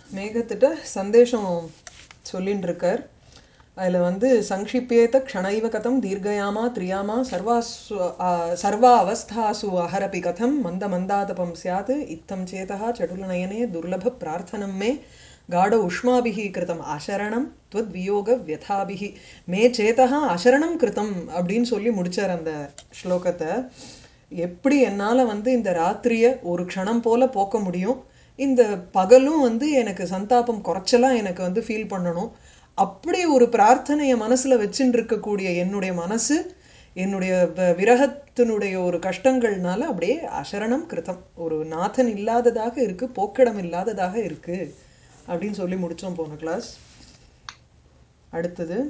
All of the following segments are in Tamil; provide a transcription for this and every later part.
மேகத்திட்ட சந்தேஷம் சொல்லின்னு இருக்கார் அதில் வந்து சங்கிப்பியேத க்ஷணைவ கதம் தீர்க்கயாமா திரியாமா சர்வாசு ஆ, சர்வா அவஸ்தாசு அஹரபி கதம் மந்த மந்தாதபம் சியாத் இத்தம் சேதா சடுலநயனே துர்லப பிரார்த்தனம் மே காட உஷ்மாபிஹி கிருதம் அசரணம் துவத் வியோக வியதாபிஹி மே சேதா அசரணம் கிருதம் அப்படின்னு சொல்லி முடிச்சார் அந்த ஸ்லோகத்தை எப்படி என்னால் வந்து இந்த ராத்திரியை ஒரு க்ஷணம் போல போக்க முடியும் இந்த பகலும் வந்து எனக்கு சந்தாபம் குறைச்சலாம் எனக்கு வந்து ஃபீல் பண்ணணும் அப்படி ஒரு பிரார்த்தனையை மனசில் வச்சுட்டு இருக்கக்கூடிய என்னுடைய மனசு என்னுடைய வ- விரகத்தினுடைய ஒரு கஷ்டங்கள்னால அப்படியே அசரணம் கிருதம் ஒரு நாதன் இல்லாததாக இருக்கு போக்கிடம் இல்லாததாக இருக்கு அப்படின்னு சொல்லி முடிச்சோம் போன கிளாஸ் அடுத்தது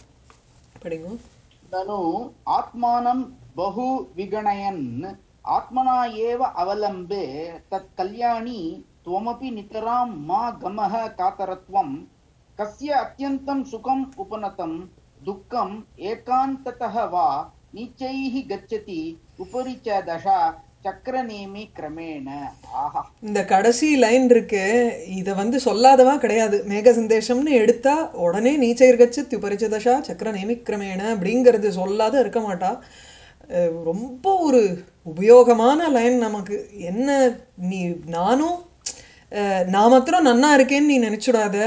படிங்க ननु आत्मानं बहु विगणयन् आत्मना एव अवलम्बे तत् कल्याणी त्वमपि नितरां मा गमः कातरत्वं कस्य अत्यन्तं सुखम् उपनतं दुःखम् एकान्ततः वा नीचैः गच्छति उपरि च दशा चक्रनेमि क्रमेण आहा இந்த கடைசி லைன் இருக்கு இதை வந்து சொல்லாதவா கிடையாது மேக சந்தேஷம்னு எடுத்தா உடனே நீச்சைர்கச்சு திபரிச்சதஷா சக்கர நேமிக்கிரமேண அப்படிங்கிறது சொல்லாத இருக்க மாட்டா அஹ் ரொம்ப ஒரு உபயோகமான லைன் நமக்கு என்ன நீ நானும் அஹ் நான் மாத்திரம் நன்னா இருக்கேன்னு நீ நினச்சிடாத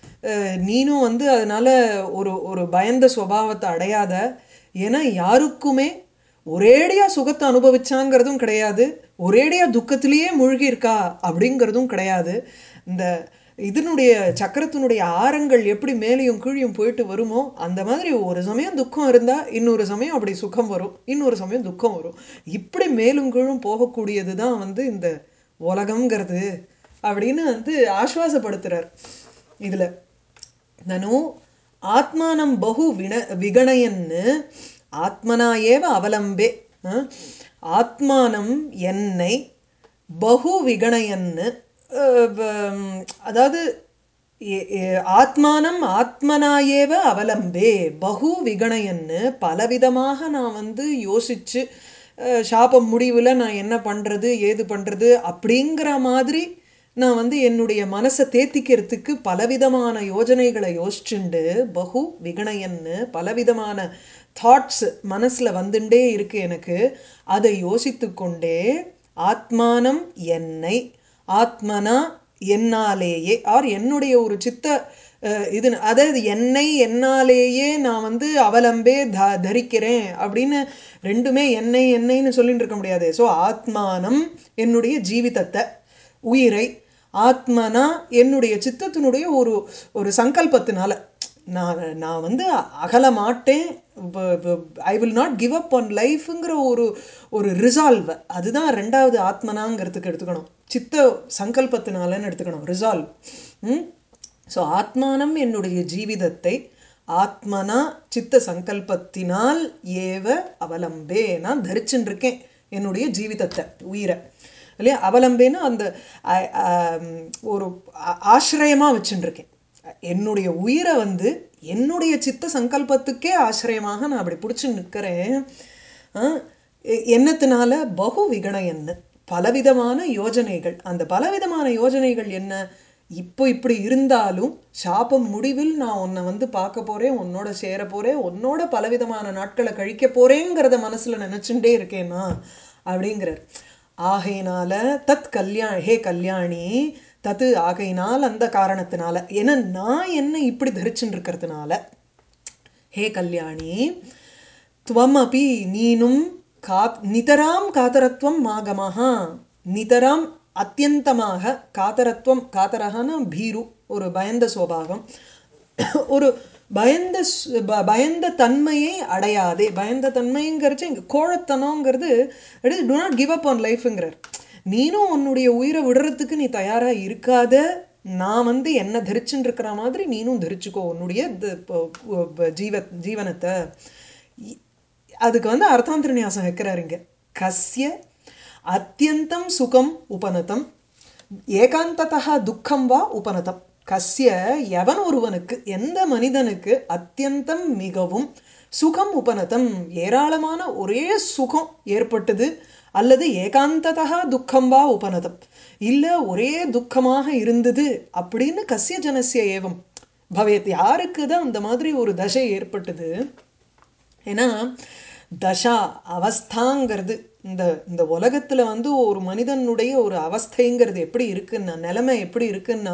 நீனும் வந்து அதனால ஒரு ஒரு பயந்த சுபாவத்தை அடையாத ஏன்னா யாருக்குமே ஒரேடியா சுகத்தை அனுபவிச்சாங்கிறதும் கிடையாது ஒரேடியா துக்கத்திலேயே மூழ்கி இருக்கா அப்படிங்கிறதும் கிடையாது இந்த இதனுடைய சக்கரத்தினுடைய ஆரங்கள் எப்படி மேலேயும் கீழியும் போயிட்டு வருமோ அந்த மாதிரி ஒரு சமயம் துக்கம் இருந்தால் இன்னொரு சமயம் அப்படி சுகம் வரும் இன்னொரு சமயம் துக்கம் வரும் இப்படி மேலும் கீழும் போகக்கூடியது தான் வந்து இந்த உலகம்ங்கிறது அப்படின்னு வந்து ஆஸ்வாசப்படுத்துறார் இதில் நனு ஆத்மானம் பகு வின விகணயன்னு ஆத்மனா ஏவ அவலம்பே அஹ், ஆத்மானம் என்னை பகு விகணயன்னு அஹ், வ- அதாவது எ- எ- ஆத்மானம் ஆத்மனா ஏவ அவலம்பே பகு விகணயன்னு பலவிதமாக நான் வந்து யோசிச்சு அஹ், சாபம் முடிவில் நான் என்ன பண்ணுறது ஏது பண்ணுறது அப்படிங்கிற மாதிரி நான் வந்து என்னுடைய மனசை தேத்திக்கிறதுக்கு பலவிதமான யோஜனைகளை யோசிச்சுண்டு பகு விகணயன்னு பலவிதமான தாட்ஸ் மனசில் வந்துட்டே இருக்கு எனக்கு அதை யோசித்து கொண்டே ஆத்மானம் என்னை ஆத்மனா என்னாலேயே ஆர் என்னுடைய ஒரு சித்த அஹ், இது அதாவது என்னை என்னாலேயே நான் வந்து அவலம்பே த தரிக்கிறேன் அப்படின்னு ரெண்டுமே என்னை என்னைன்னு சொல்லிட்டு இருக்க முடியாது ஸோ ஆத்மானம் என்னுடைய ஜீவிதத்தை உயிரை ஆத்மனா என்னுடைய சித்தத்தினுடைய ஒரு ஒரு சங்கல்பத்தினால நான் நான் வந்து அகல மாட்டேன் I will not give up on லைஃப்ங்கிற ஒரு ஒரு ரிசால்வ் அதுதான் ரெண்டாவது ஆத்மனாங்கிறதுக்கு எடுத்துக்கணும் சித்த சங்கல்பத்தினாலன்னு எடுத்துக்கணும் ரிசால்வ் ம் ஸோ ஆத்மானம் என்னுடைய ஜீவிதத்தை ஆத்மனா சித்த சங்கல்பத்தினால் ஏவ அவலம்பே நான் தரிச்சுன்னு இருக்கேன் என்னுடைய ஜீவிதத்தை உயிரை இல்லையா அவலம்பேன்னா அந்த அ- ஆம், ஒரு ஆ- ஆசிரியமா வச்சுட்டு இருக்கேன் என்னுடைய உயிரை வந்து என்னுடைய சித்த சங்கல்பத்துக்கே ஆசிரியமாக நான் அப்படி பிடிச்சி நிற்கிறேன் என்னத்தினால பகு விகணயன்னு பலவிதமான யோஜனைகள் அந்த பலவிதமான யோஜனைகள் என்ன இப்போ இப்படி இருந்தாலும் சாபம் முடிவில் நான் உன்னை வந்து பார்க்க போறேன் உன்னோட சேர போறேன் உன்னோட பலவிதமான நாட்களை கழிக்க போறேங்கிறத மனசுல நினைச்சுட்டே இருக்கேனா அப்படிங்கிறார் ஆகையினால தத் கல்யா ஹே கல்யாணி தத்து ஆகையினால் அந்த காரணத்தினால ஏன்னா நான் என்ன இப்படி தரிச்சுட்டு இருக்கிறதுனால ஹே கல்யாணி துவமபி நீனும் கா நிதராம் காதரத்வம் மாகமஹா நிதராம் அத்தியந்தமாக காதரத்வம் காதரகன பீரு ஒரு பயந்த சுவாவம் ஒரு பயந்த சு- ப- பயந்த தன்மையை அடையாதே பயந்த தன்மைங்கிறச்சு இங்கே கோழத்தனங்கிறது it to not give up on லைஃப்ங்கிறார் நீனும் உன்னுடைய உயிரை விடுறதுக்கு நீ தயாராக இருக்காத நான் வந்து என்ன தரிச்சுட்டு இருக்கிற மாதிரி நீனும் தரிச்சுக்கோ உன்னுடைய த- ப- ப- ஜீவ ஜீவனத்தை இ- அதுக்கு வந்து அர்த்தாந்திர நியாசம் வைக்கிறாரு இங்க கஸ்ய அத்தியந்தம் சுகம் உபனதம் ஏகாந்ததா துக்கம் வா உபனதம் கஸ்ய எவன் ஒருவனுக்கு எந்த மனிதனுக்கு அத்தியந்தம் மிகவும் சுகம் உபனதம் ஏராளமான ஒரே சுகம் ஏற்பட்டது அல்லது ஏகாந்ததா துக்கம் வா உபனதம் இல்ல ஒரே துக்கமாக இருந்தது அப்படின்னு கசிய ஜனசிய ஏவம் பவேத் யாருக்கு தான் அந்த மாதிரி ஒரு தசை ஏற்பட்டது ஏன்னா தசா அவஸ்தாங்கிறது இந்த இந்த உலகத்துல வந்து ஒரு மனிதனுடைய ஒரு அவஸ்தைங்கிறது எப்படி இருக்குன்னா நிலைமை எப்படி இருக்குன்னா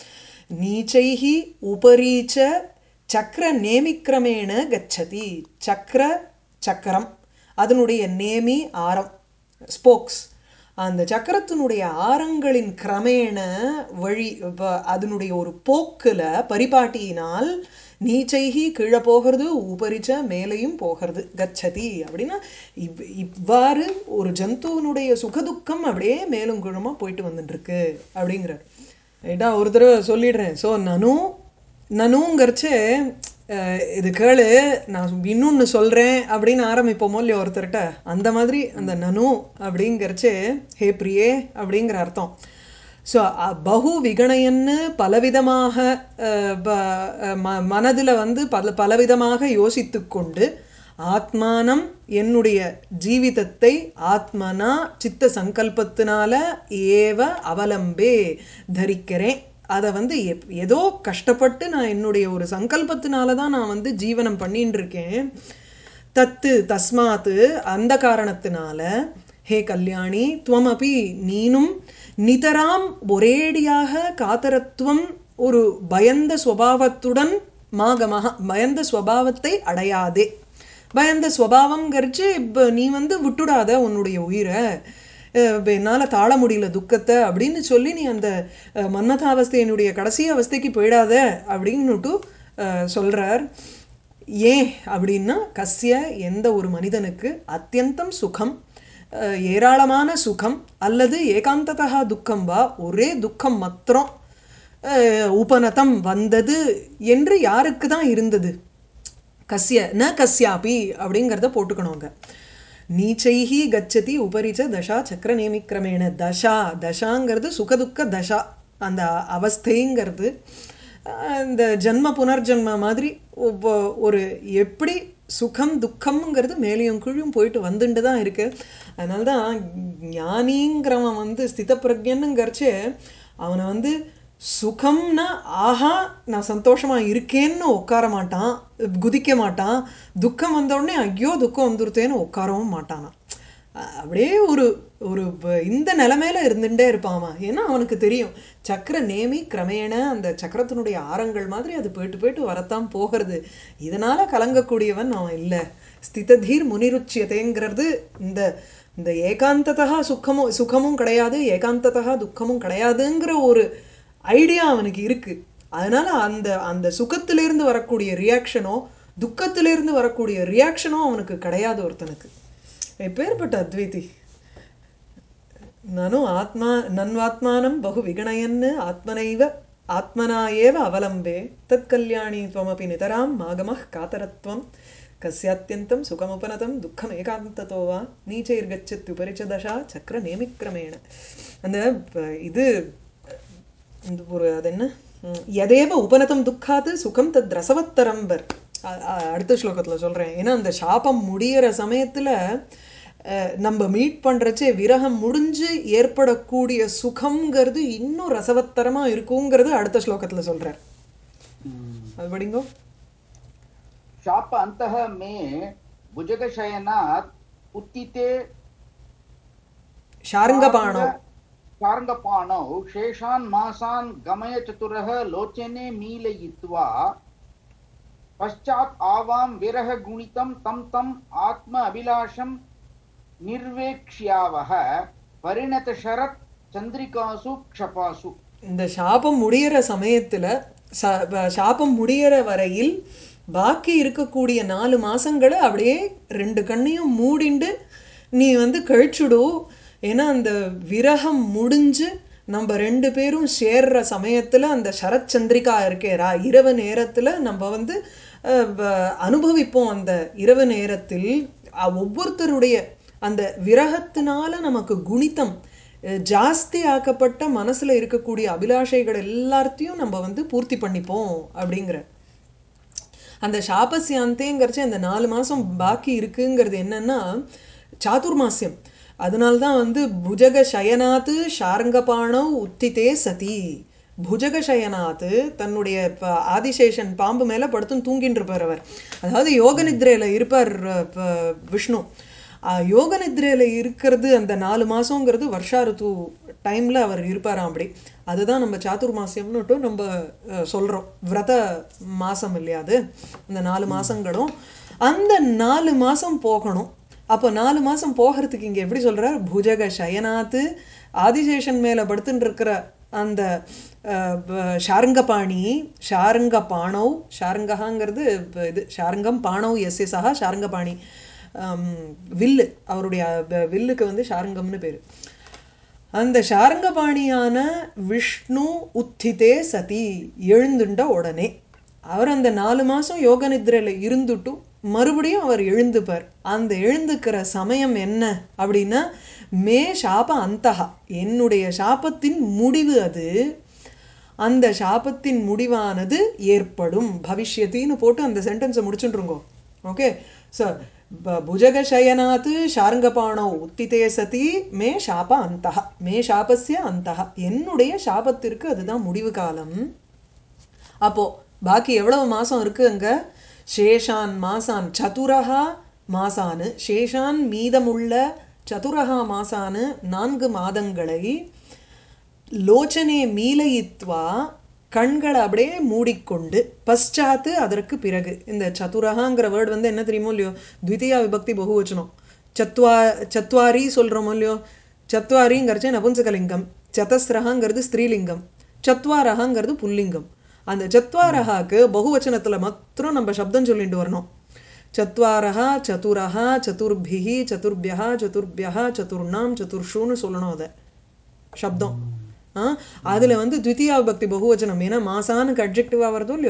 நீச்சைகி உபரீச்ச சக்கர நேமிக்கிரமேண கச்சதி சக்கர சக்கரம் அதனுடைய நேமி ஆரம் ஸ்போக்ஸ் அந்த சக்கரத்தினுடைய ஆரங்களின் கிரமேண வழி வ- அதனுடைய ஒரு போக்குல பரிபாட்டியினால் நீச்சைகி கீழே போகிறது உபரிச்ச மேலையும் போகிறது கச்சதி அப்படின்னா இவ் இவ்வாறு ஒரு ஜந்துவனுடைய சுகதுக்கம் அப்படியே மேலும் கீழுமா போயிட்டு வந்துட்டு இருக்கு அப்படிங்கிறார் ரைட்டா ஒரு தடவை சொல்லிடுறேன் ஸோ நனு நனுங்கிறச்சு அஹ், இது கேளு நான் இன்னொன்று சொல்கிறேன் அப்படின்னு ஆரம்பிப்போமோ இல்லையோ ஒருத்தர்கிட்ட அந்த மாதிரி அந்த நனு அப்படிங்கிறச்சு ஹே பிரியே அப்படிங்கிற அர்த்தம் ஸோ பகு விகணையன்னு பலவிதமாக அஹ், ப- அஹ், ம மனதில் வந்து பல பலவிதமாக யோசித்து கொண்டு ஆத்மானம் என்னுடைய ஜீவிதத்தை ஆத்மனா சித்த சங்கல்பத்தினால ஏவ அவலம்பே தரிக்கிறேன் அதை வந்து எப்- ஏதோ கஷ்டப்பட்டு நான் என்னுடைய ஒரு சங்கல்பத்தினால தான் நான் வந்து ஜீவனம் பண்ணின்னு இருக்கேன் தத்து தஸ்மாத்து அந்த காரணத்தினால ஹே கல்யாணி துவமபி நீனும் நிதராம் ஒரேடியாக காத்தரத்துவம் ஒரு பயந்த சுவாவத்துடன் மாகமக பயந்த சுவாவத்தை அடையாதே பயந்த சுவாவம்ங்கிறச்சு இப்போ நீ வந்து விட்டுடாத உன்னுடைய உயிரை அஹ் என்னால் தாழ முடியல துக்கத்தை அப்படின்னு சொல்லி நீ அந்த அஹ், மன்மதாவஸ்தையினுடைய கடைசி அவஸ்தைக்கு போயிடாத அப்படின்னுட்டு அஹ், சொல்றார் ஏன் அப்படின்னா கஸ்ய எந்த ஒரு மனிதனுக்கு அத்தியந்தம் சுகம் அஹ், ஏராளமான சுகம் அல்லது ஏகாந்ததா துக்கம் வா ஒரே துக்கம் மாத்திரம் அஹ், உபநதம் வந்தது என்று யாருக்கு தான் இருந்தது கஸ்ய ந கஸ்யாபி அப்படிங்கிறத போட்டுக்கணுங்க நீச்சைஹி கச்சதி உபரிச்ச தசா சக்கர நேமிக்கிரமேண தசா தசாங்கிறது சுகதுக்க தசா அந்த அவஸ்தைங்கிறது அஹ், இந்த ஜன்ம புனர்ஜன்ம மாதிரி ஒவ்வொ- ஒரு எப்படி சுகம் துக்கம்ங்கிறது மேலேயும் கீழும் போயிட்டு வந்துட்டு தான் இருக்கு அதனால தான் ஞானிங்கிறவன் வந்து ஸ்திதப்பிரஜன்னுங்கிறச்சே அவனை வந்து சுகம்னா ஆஹா நான் சந்தோஷமா இருக்கேன்னு உட்கார மாட்டான் குதிக்க மாட்டான் துக்கம் வந்த உடனே ஐயோ துக்கம் வந்துருத்தேன்னு உட்காரவும் மாட்டானான் அஹ் அப்படியே ஒரு ஒரு ப- இந்த நிலைமையில இருந்துட்டே இருப்பாமா ஏன்னா அவனுக்கு தெரியும் சக்கர நேமி கிரமேண அந்த சக்கரத்தினுடைய ஆரங்கள் மாதிரி அது போயிட்டு போயிட்டு வரத்தான் போகிறது இதனால கலங்கக்கூடியவன் அவன் இல்லை ஸ்திததீர் முனிருச்சியதேங்கிறது இந்த இந்த ஏகாந்ததா சுக்கமும் சுகமும் கிடையாது ஏகாந்ததா துக்கமும் கிடையாதுங்கிற ஒரு ஐடியா அவனுக்கு இருக்கு அதனால அந்த அந்த சுகத்திலிருந்து வரக்கூடிய ரியாக்ஷனோ துக்கத்திலிருந்து வரக்கூடிய ரியாக்ஷனோ அவனுக்கு கிடையாது ஒருத்தனுக்கு எப்பேற்பட்ட அத்வைதி நனு ஆத்மா நன்வாத்மானம் பகு விகணயன்னு ஆத்மனைவ ஆத்மனா ஏவ அவலம்பே தத் கல்யாணி துவமபி நிதராம் மாகமः காத்தரத்வம் கஸ்யாத்யந்தம் சுகமுபனதம் துக்கம் ஏகாந்ததோ வா நீச்சைர்கச்சத்யுபரிச்ச தசா சக்கர நேமிக்கிரமேண அந்த ப- இது இந்த ஒரு அது என்ன ம், எதேவ உபனதம் துக்காது சுகம் தத் ரசவத்தரம்பர் அ- அ- அடுத்த ஸ்லோகத்தில் சொல்கிறேன் ஏன்னா அந்த சாபம் முடியிற சமயத்தில் நம்ம மீட் பண்ணுறச்சே விரகம் முடிஞ்சு ஏற்படக்கூடிய சுகம்ங்கிறது இன்னும் ரசவத்தரமாக இருக்குங்கிறது அடுத்த ஸ்லோகத்தில் சொல்கிறார் அது படிங்கோ शाप अन्तः मे भुजगशयनात् उत्थिते ஷாருங்கபாணோ शार्ङ्गपाणौ शेषान् मासान् गमय चतुरः लोचने मीलयित्वा पश्चात् आवां विरहगुणितं तं तम् आत्म अभिलाषं निर्वेक्ष्यावः परिणतशरत् चन्द्रिकासु क्षपासु இந்த சாபம் முடியிற சமயத்தில் சாபம் முடியிற வரையில் பாக்கி இருக்கக்கூடிய நாலு மாசங்களை அப்படியே ரெண்டு கண்ணையும் மூடிண்டு நீ வந்து கழிச்சுடு ஏன்னா அந்த விரகம் முடிஞ்சு நம்ம ரெண்டு பேரும் சேர்ற சமயத்தில் அந்த சரச்சந்திரிகா இருக்கேரா இரவு நேரத்தில் நம்ம வந்து அஹ், வ- அனுபவிப்போம் அந்த இரவு நேரத்தில் அஹ், ஒவ்வொருத்தருடைய அந்த விரகத்தினால நமக்கு குணித்தம் அஹ், ஜாஸ்தி ஆக்கப்பட்ட மனசுல இருக்கக்கூடிய அபிலாஷைகள் எல்லாத்தையும் நம்ம வந்து பூர்த்தி பண்ணிப்போம் அப்படிங்கிற அந்த சாபஸ்யாந்தேங்கிறச்சு அந்த நாலு மாசம் பாக்கி இருக்குங்கிறது என்னன்னா சாதுர்மாசியம் அதனால்தான் வந்து புஜக சயனாத்து ஷார்ங்கபாணவ் உத்திதே சதி புஜக சயனாத்து தன்னுடைய ப- ஆதிசேஷன் பாம்பு மேலே படுத்துன்னு தூங்கின்னு இருப்பார் அவர் அதாவது யோக நித்ரையில் இருப்பார் அஹ், ப- விஷ்ணு ஆஹ், யோக நித்ரையில் இருக்கிறது அந்த நாலு மாதங்கிறது வருஷா ருத்து டைமில் அவர் இருப்பாராம் அப்படி அதுதான் நம்ம சாதுர்மாசியம்னுட்டும் நம்ம சொல்கிறோம் விரத மாதம் இல்லையா அது இந்த நாலு மாதங்களும் அந்த நாலு மாதம் போகணும் அப்போ நாலு மாதம் போகிறதுக்கு இங்கே எப்படி சொல்கிறார் புஜக சயனாத்து ஆதிசேஷன் மேலே படுத்துன்னு இருக்கிற அந்த அஹ், ப- ஷாருங்கபாணி ஷாருங்க பாணவ் ஷாருங்ககாங்கிறது இப்ப இது ஷாருங்கம் பாணவ் எஸ் எஸ் சஹா ஷாருங்கபாணி ஆம், வில்லு அவருடைய அஹ், வில்லுக்கு வந்து ஷாருங்கம்னு பேர் அந்த ஷாரங்கபாணியான விஷ்ணு உத்திதே சதி எழுந்துண்ட உடனே அவர் அந்த நாலு மாதம் யோக நித்ரையில் இருந்துட்டு மறுபடியும் அவர் எழுந்துப்பார் அந்த எழுந்துக்கிற சமயம் என்ன அப்படின்னா மே சாப அந்தகா என்னுடைய சாபத்தின் முடிவு அது அந்த சாபத்தின் முடிவானது ஏற்படும் பவிஷ்யத்தின்னு போட்டு அந்த சென்டென்ஸை முடிச்சுட்டுருங்கோ ஓகே ஸோ புஜக சயனாத் ஷார்ங்கபாணோ உத்திதே சதி மே சாப அந்தः மே சாபஸ்ய அந்தः என்னுடைய சாபத்திற்கு அதுதான் முடிவு காலம் அப்போ பாக்கி எவ்வளவு மாசம் இருக்கு அங்க சேஷான் மாசான் சதுரஹா மாசானு சேஷான் மீதமுள்ள சதுரஹா மாசானு நான்கு மாதங்களை லோச்சனே மீலயித்வா கண்களை அப்படியே மூடிக்கொண்டு பశ్చాத்து அதற்கு பிறகு இந்த சதுரகாங்கிற வேர்டு வந்து என்ன தெரியுமோ இல்லையோ த்விதீயா விபக்தி பகுவச்சனம் சத்வா சத்வாரி சொல்கிறோமோ இல்லையோ சத்வாரிங்கிறச்சே நபும்சகலிங்கம் சதஸ்ரகாங்கிறது ஸ்திரீலிங்கம் சத்வாரகாங்கிறது புல்லிங்கம் அந்த சத்வாரகாக்கு பகுவச்சனத்தில் மாத்திரம் நம்ம சப்தம் சொல்லிட்டு வரணும் சத்வாரஹா சதுரஹா சதுர்பிஹி சதுர்பியா சதுர்பியா சதுர்ணாம் சதுர்ஷூன்னு சொல்லணும் அதை சப்தம் ஆ அதில் வந்து த்விதீயா விபக்தி பகுவச்சனம் ஏன்னா மாசானுக்கு அட்ஜெக்டிவாக வருதோ இல்லையோ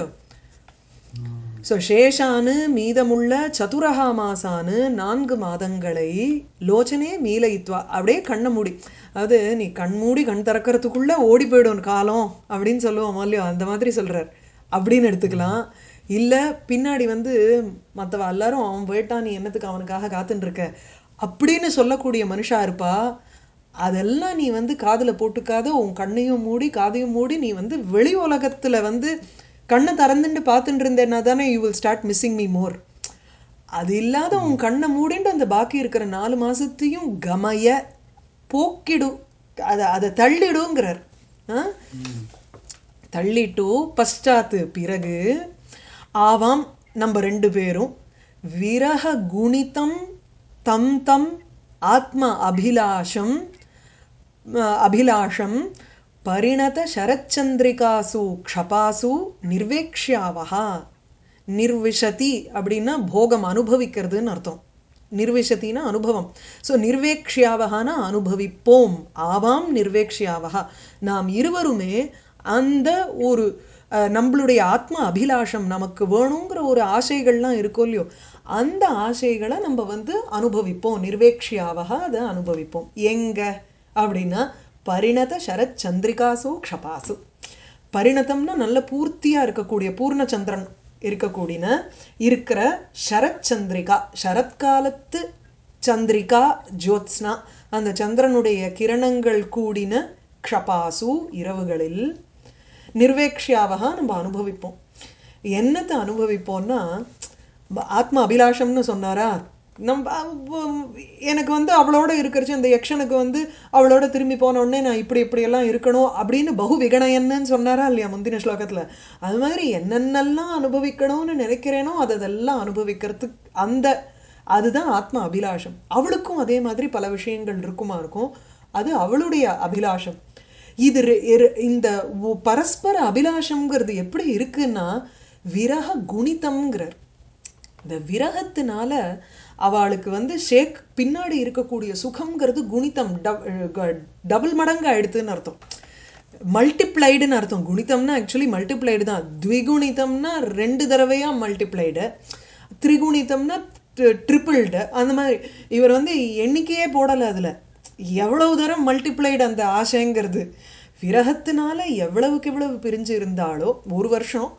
ஸோ சேஷானு மீதமுள்ள சதுரஹா மாசானு நான்கு மாதங்களை லோச்சனே மீலயித்வா அப்படியே கண்ணை மூடி அதாவது நீ கண் மூடி கண் திறக்கிறதுக்குள்ள ஓடி போயிடும் காலம் அப்படின்னு சொல்லுவோம் இல்லையோ அந்த மாதிரி சொல்றார் அப்படின்னு எடுத்துக்கலாம் இல்லை பின்னாடி வந்து மற்றவ எல்லாரும் அவன் போயிட்டான் நீ என்னத்துக்கு அவனுக்காக காத்துன்னு இருக்க அப்படின்னு சொல்லக்கூடிய மனுஷா இருப்பா அதெல்லாம் நீ வந்து காதில் போட்டுக்காத உன் கண்ணையும் மூடி காதையும் மூடி நீ வந்து வெளி உலகத்தில் வந்து கண்ணை திறந்துட்டு பார்த்துட்டு இருந்தேன்னா தானே you will start missing me more அது இல்லாத உன் கண்ணை மூடிட்டு அந்த பாக்கி இருக்கிற நாலு மாசத்தையும் கமய போக்கிடு அதை அதை தள்ளிடுங்கிறார் ஆ தள்ளிட்டு பశ్చాத்து பிறகு ஆவாம் நம்ம ரெண்டு பேரும் விரக குணிதம் தம் தம் ஆத்ம அபிலாஷம் அஹ், அபிலாஷம் பரிணத சரச்சந்திரிகாசு க்ஷபாசு நிர்வேக்ஷியாவஹா நிர்விஷதி அப்படின்னா போகம் அனுபவிக்கிறதுன்னு அர்த்தம் நிர்விஷத்தினா அனுபவம் ஸோ நிர்வேக்ஷியாவகான அனுபவிப்போம் ஆவாம் நிர்வேக்ஷியாவகா நாம் இருவருமே அந்த ஒரு அஹ், நம்மளுடைய ஆத்ம அபிலாஷம் நமக்கு வேணுங்கிற ஒரு ஆசைகள்லாம் இருக்கும் இல்லையோ அந்த ஆசைகளை நம்ம வந்து அனுபவிப்போம் நிர்வேக்ஷியாவகா அதை அனுபவிப்போம் எங்க அப்படின்னா பரிணத சரத் சந்திரிகாசு க்ஷபாசு பரிணதம்னா நல்ல பூர்த்தியா இருக்கக்கூடிய பூர்ணச்சந்திரன் இருக்கக்கூடிய இருக்கிற சரத் சந்திரிகா சரத்காலத்து சந்திரிகா ஜோத்ஸ்னா அந்த சந்திரனுடைய கிரணங்கள் கூடின க்ஷபாசு இரவுகளில் நிர்வேக்ஷியாவகா நம்ம அனுபவிப்போம் என்னத்தை அனுபவிப்போம்னா ப- ஆத்ம அபிலாஷம்னு சொன்னாரா நம்ம அவ- எனக்கு வந்து அவளோட இருக்கிறச்சு அந்த யக்ஷனுக்கு வந்து அவளோட திரும்பி போன உடனே நான் இப்படி இப்படியெல்லாம் இருக்கணும் அப்படின்னு பகு விகணயன்னு சொன்னாரா இல்லையா முந்தின ஸ்லோகத்தில் அது மாதிரி என்னென்னலாம் அனுபவிக்கணும்னு நினைக்கிறேனோ அதெல்லாம் அனுபவிக்கிறதுக்கு அந்த அதுதான் ஆத்ம அபிலாஷம் அவளுக்கும் அதே மாதிரி பல விஷயங்கள் இருக்குமா இருக்கும் அது அவளுடைய அபிலாஷம் இது ரெ- இரு- இந்த ஒ- பரஸ்பர அபிலாஷம்ங்கிறது எப்படி இருக்குன்னா விரக குணிதம்ங்கிறார் இந்த விரகத்தினால அவளுக்கு வந்து ஷேக் பின்னாடி இருக்கக்கூடிய சுகம்ங்கிறது குணிதம் டபுள் மடங்கு ஆயிடுதுன்னு அர்த்தம் மல்டிப்ளைடுன்னு அர்த்தம் குணிதம்னா ஆக்சுவலி மல்டிப்ளைடு தான் த்விகுணிதம்னா ரெண்டு தடவையா மல்டிப்ளைடு திரிகுணிதம்னா ட்ரிபிள்டு அந்த மாதிரி இவர் வந்து எண்ணிக்கையே போடலை அதில் எவ்வளவு தரம் மல்டிப்ளைடு அந்த ஆசைங்கிறது விரகத்தினால எவ்வளவுக்கு எவ்வளவு பிரிஞ்சு இருந்தாலோ ஒரு வருஷம்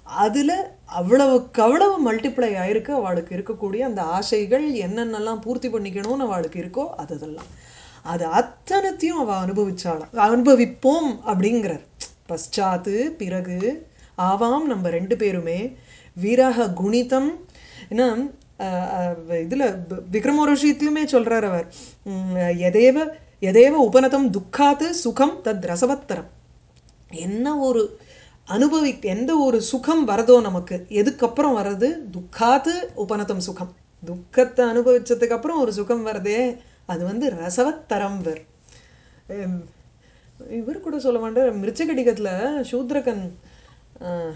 அதில் அவ்வளவுக்கு அவ்வளவு மல்டிப்ளை ஆயிருக்கு அவளுக்கு இருக்கக்கூடிய அந்த ஆசைகள் என்னென்னலாம் பூர்த்தி பண்ணிக்கணும்னு அவளுக்கு இருக்கோ அது அதெல்லாம் அது அத்தனத்தையும் அவள் அனுபவிச்சாளாம் அனுபவிப்போம் அப்படிங்கிறார் பశ్చాத்து பிறகு ஆவாம் நம்ம ரெண்டு பேருமே விரக குணிதம் ஏன்னா இதில் விக்ரமோரஷித்லையுமே சொல்கிறார் அவர் உம், எதேவ எதேவ உபனதம் துக்காத்து சுகம் தத் ரசவத்தரம் என்ன ஒரு அனுபவி எந்த ஒரு சுகம் வரதோ நமக்கு எதுக்கப்புறம் வர்றது துக்காத்து உபனதம் சுகம் துக்கத்தை அனுபவிச்சதுக்கு அப்புறம் ஒரு சுகம் வருதே அது வந்து ரசவத்தரம் வர் ஹம், இவர் கூட சொல்ல மாட்டார் மிருச்சகடிகத்தில் சூத்ரகன் ஆஹ்,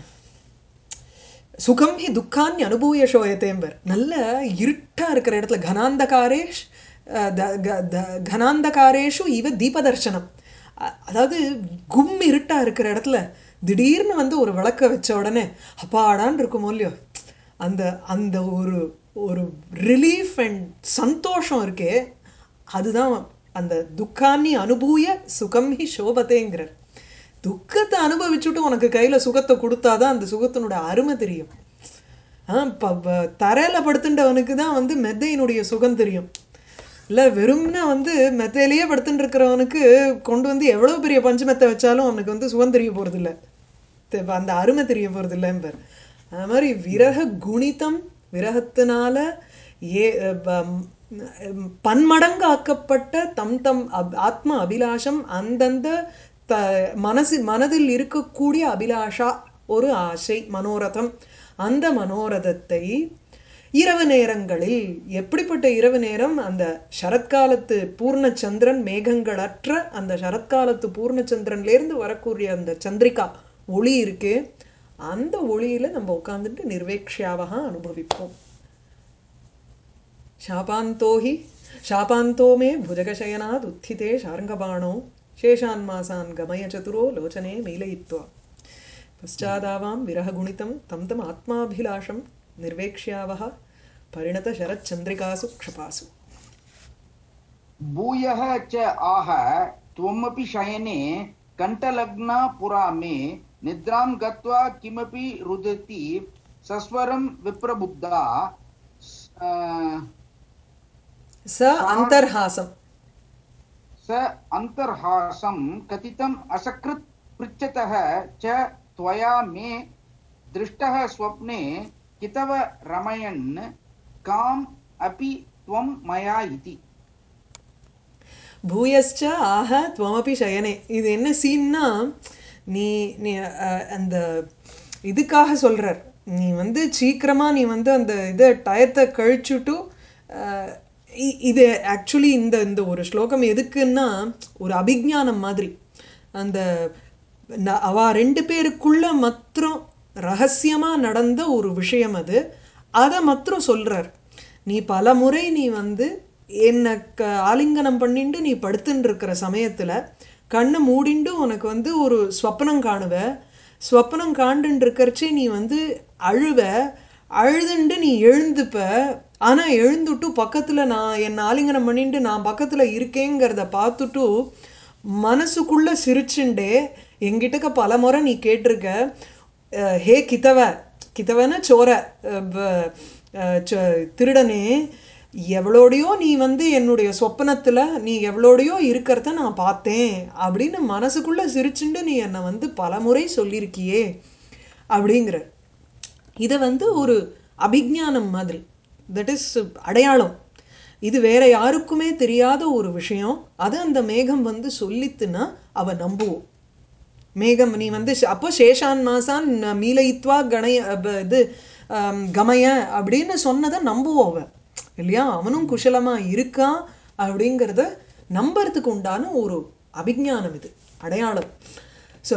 சுகம் ஹி துக்கான் அனுபூய சோயத்தேம்பர் நல்ல இருட்டா இருக்கிற இடத்துல கனாந்தகாரேஷ் அஹ், த- க- த- கனாந்தகாரேஷு இவ தீபதர்சனம் அ- அதாவது கும் இருட்டா இருக்கிற இடத்துல திடீர்னு வந்து ஒரு விளக்க வச்ச உடனே அப்பாடான்னு இருக்குமோ இல்லையோ அந்த அந்த ஒரு ஒரு ரிலீஃப் அண்ட் சந்தோஷம் இருக்கே அதுதான் அந்த துக்கான்னி அனுபூய சுகம் ஹி சோபத்தேங்கிறார் துக்கத்தை அனுபவிச்சுட்டு உனக்கு கையில் சுகத்தை கொடுத்தாதான் அந்த சுகத்தினோட அருமை தெரியும் ஆ இப்போ தரையில் படுத்துட்டவனுக்கு தான் வந்து மெத்தையினுடைய சுகம் தெரியும் இல்லை வெறும்னா வந்து மெத்தையிலேயே படுத்துட்டு இருக்கிறவனுக்கு கொண்டு வந்து எவ்வளோ பெரிய பஞ்சு மெத்தை வச்சாலும் அவனுக்கு வந்து சுகம் தெரிய போகிறதில்ல அந்த அருமை தெரிய போகிறதில்லம்பர் அது மாதிரி விரக குணிதம் விரகத்தினால ஏ ப- ம், பன்மடங்காக்கப்பட்ட தம் தம் அப்- ஆத்ம அபிலாஷம் அந்தந்த த மனசு மனதில் இருக்கக்கூடிய அபிலாஷா ஒரு ஆசை மனோரதம் அந்த மனோரதத்தை இரவு நேரங்களில் எப்படிப்பட்ட இரவு நேரம் அந்த சரத்காலத்து பூர்ணச்சந்திரன் மேகங்களற்ற அந்த சரத்காலத்து பூர்ணச்சந்திரன்லேருந்து வரக்கூடிய அந்த சந்திரிகா ஒளி இருக்கே அந்த ஒளியில நம்ம உட்காந்துட்டு நிர்வேக்ஷாவகா அனுபவிப்போம் शापान्तो हि शापान्तो मे भुजगशयनात् उत्थिते शार्ङ्गबाणो शेषान्मासान् गमय चतुरो लोचने मीलयित्वा पश्चादावां विरहगुणितं तं तम् आत्माभिलाषं निर्वेक्ष्यावः परिणतशरच्चन्द्रिकासु क्षपासु भूयः च आह त्वमपि शयने कण्ठलग्ना पुरा मे निद्रां गत्वा किमपि रुदति सस्वरं विप्रबुद्धा स- अ, स अन्तर्हासम् स अन्तर्हासं कथितम् असकृत् पृच्छतः च त्वया मे दृष्टः स्वप्ने कितव रमयन् काम् अपि त्वं मया इति பூயஸ்ச ஆக துவமபி சயனே இது என்ன சீன்னா நீ நீ அஹ், அந்த இதுக்காக சொல்கிறார் நீ வந்து சீக்கிரமாக நீ வந்து அந்த இதை டயத்தை கழிச்சுட்டு அஹ், இ- இது ஆக்சுவலி இந்த இந்த ஒரு ஸ்லோகம் எதுக்குன்னா ஒரு அபிஜானம் மாதிரி அந்த ந- அவ ரெண்டு பேருக்குள்ள மாத்திரம் ரகசியமாக நடந்த ஒரு விஷயம் அது அதை மாத்திரம் சொல்கிறார் நீ பல முறை நீ வந்து என்னை க ஆலிங்கனம் பண்ணிண்டு நீ படுத்துன்னு இருக்கிற சமயத்தில் கண்ணை மூடிண்டு உனக்கு வந்து ஒரு ஸ்வப்னம் காணுவ ஸ்வப்னம் காண்டுன்னு இருக்கிறச்சே நீ வந்து அழுவ அழுதுண்டு நீ எழுந்துப்ப ஆனால் எழுந்துட்டு பக்கத்தில் நான் என்னை ஆலிங்கனம் பண்ணிட்டு நான் பக்கத்தில் இருக்கேங்கிறத பார்த்துட்டு மனசுக்குள்ள சிரிச்சுண்டே எங்கிட்டக்க பல முறை நீ கேட்டிருக்க அஹ், ஹே கிதவ கிதவன சோர அஹ், வ- அஹ், ச- திருடனே எவ்வளோடையோ நீ வந்து என்னுடைய சொப்பனத்தில் நீ எவ்வளோடையோ இருக்கிறத நான் பார்த்தேன் அப்படின்னு மனசுக்குள்ள சிரிச்சுண்டு நீ என்னை வந்து பல முறை சொல்லியிருக்கியே அப்படிங்கிற இதை வந்து ஒரு அபிஜானம் மாதிரி தட் இஸ் அடையாளம் இது வேற யாருக்குமே தெரியாத ஒரு விஷயம் அது அந்த மேகம் வந்து சொல்லித்துன்னா அவ நம்புவோம் மேகம் நீ வந்து ஷ- அப்போ சேஷான் மாசான் ந- மீலயித்வா கணய அப்ப இது ஆம், கமய அப்படின்னு சொன்னதை நம்புவோம் அவ இல்லையா அவனும் குஷலமா இருக்கான் அப்படிங்கிறத நம்புறதுக்கு உண்டான ஒரு அபிஜானம் இது அடையாளம் ஸோ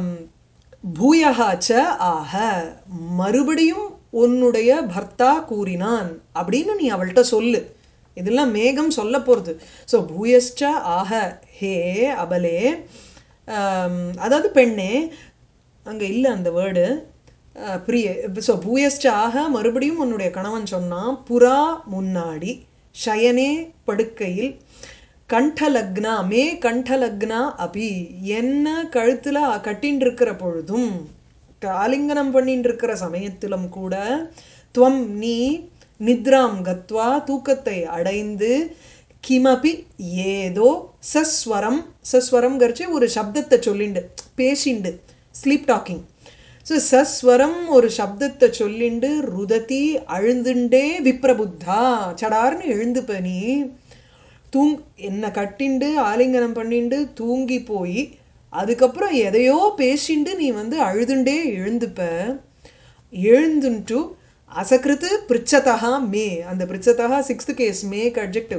பூயகாச்ச ஆக மறுபடியும் உன்னுடைய பர்த்தா கூறினான் அப்படின்னு நீ அவள்கிட்ட சொல்லு இதெல்லாம் மேகம் சொல்ல போகிறது ஸோ பூயஸ்ச ஆக ஹே அபலே ஆம், அதாவது பெண்ணே அங்கே இல்லை அந்த வேர்டு பிரிய ஸோ பூயஸ்ட ஆக மறுபடியும் உன்னுடைய கணவன் சொன்னான் புறா முன்னாடி ஷயனே படுக்கையில் கண்டலக்னா மே கண்டலக்னா அபி என்ன கழுத்தில் கட்டின்னு இருக்கிற பொழுதும் ஆலிங்கனம் பண்ணிட்டு இருக்கிற சமயத்திலும் கூட துவம் நீ நித்ராம் கத்வா தூக்கத்தை அடைந்து கிமபி ஏதோ சஸ்வரம் சஸ்வரம் கரிச்சு ஒரு சப்தத்தை சொல்லிண்டு பேசிண்டு ஸ்லீப் டாக்கிங் ஸோ சஸ்வரம் ஒரு சப்தத்தை சொல்லிண்டு ருதத்தி அழுந்துண்டே விப்ரபுத்தா சடார்னு எழுந்துப்ப நீ தூங் என்னை கட்டிண்டு ஆலிங்கனம் பண்ணிண்டு தூங்கி போய் அதுக்கப்புறம் எதையோ பேசிண்டு நீ வந்து அழுதுண்டே எழுந்துப்ப எழுந்துன்ட்டு அசகிருத்து பிரிச்சதா மே அந்த பிரிச்சதா சிக்ஸ்த் கேஸ் மேக் அப்ஜெக்டிவ்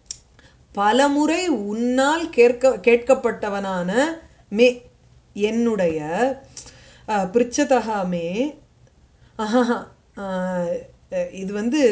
பலமுறை உன்னால் கேட்க கேட்கப்பட்டவனான மே என்னுடைய அஹ், பிரிச்சதா மே ஆஹா இது வந்து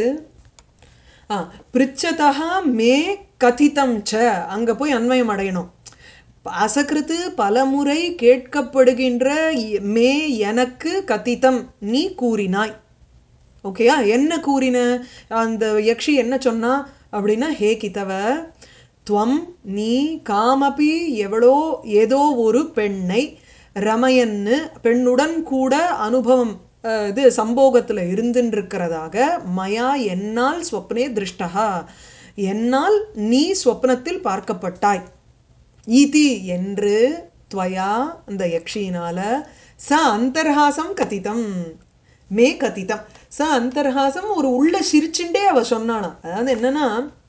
ஆ பிரிச்சதா மே கதிதம் ச அங்கே போய் அன்வயம் அடையணும் அசகிருத்து பலமுறை கேட்கப்படுகின்ற இ- மே எனக்கு கதிதம் நீ கூறினாய் ஓகேயா என்ன கூறின அந்த யக்ஷி என்ன சொன்னா அப்படின்னா ஹே கிதவ துவம் நீ காமபி எவளோ ஏதோ ஒரு பெண்ணை ரமயன்னு பெண்ணுடன் கூட அனுபவம் அஹ், இது சம்போகத்தில் இருந்துருக்கிறதாக மயா என்னால் ஸ்வப்னே திருஷ்டா என்னால் நீ ஸ்வப்னத்தில் பார்க்கப்பட்டாய் ஈதி என்று துவயா அந்த யக்ஷினால ச அந்தர்ஹாசம் கதிதம் மே கதிதம் ச அந்தர்ஹாசம் ஒரு உள்ள சிரிச்சுண்டே அவ சொன்னானா அதாவது என்னன்னா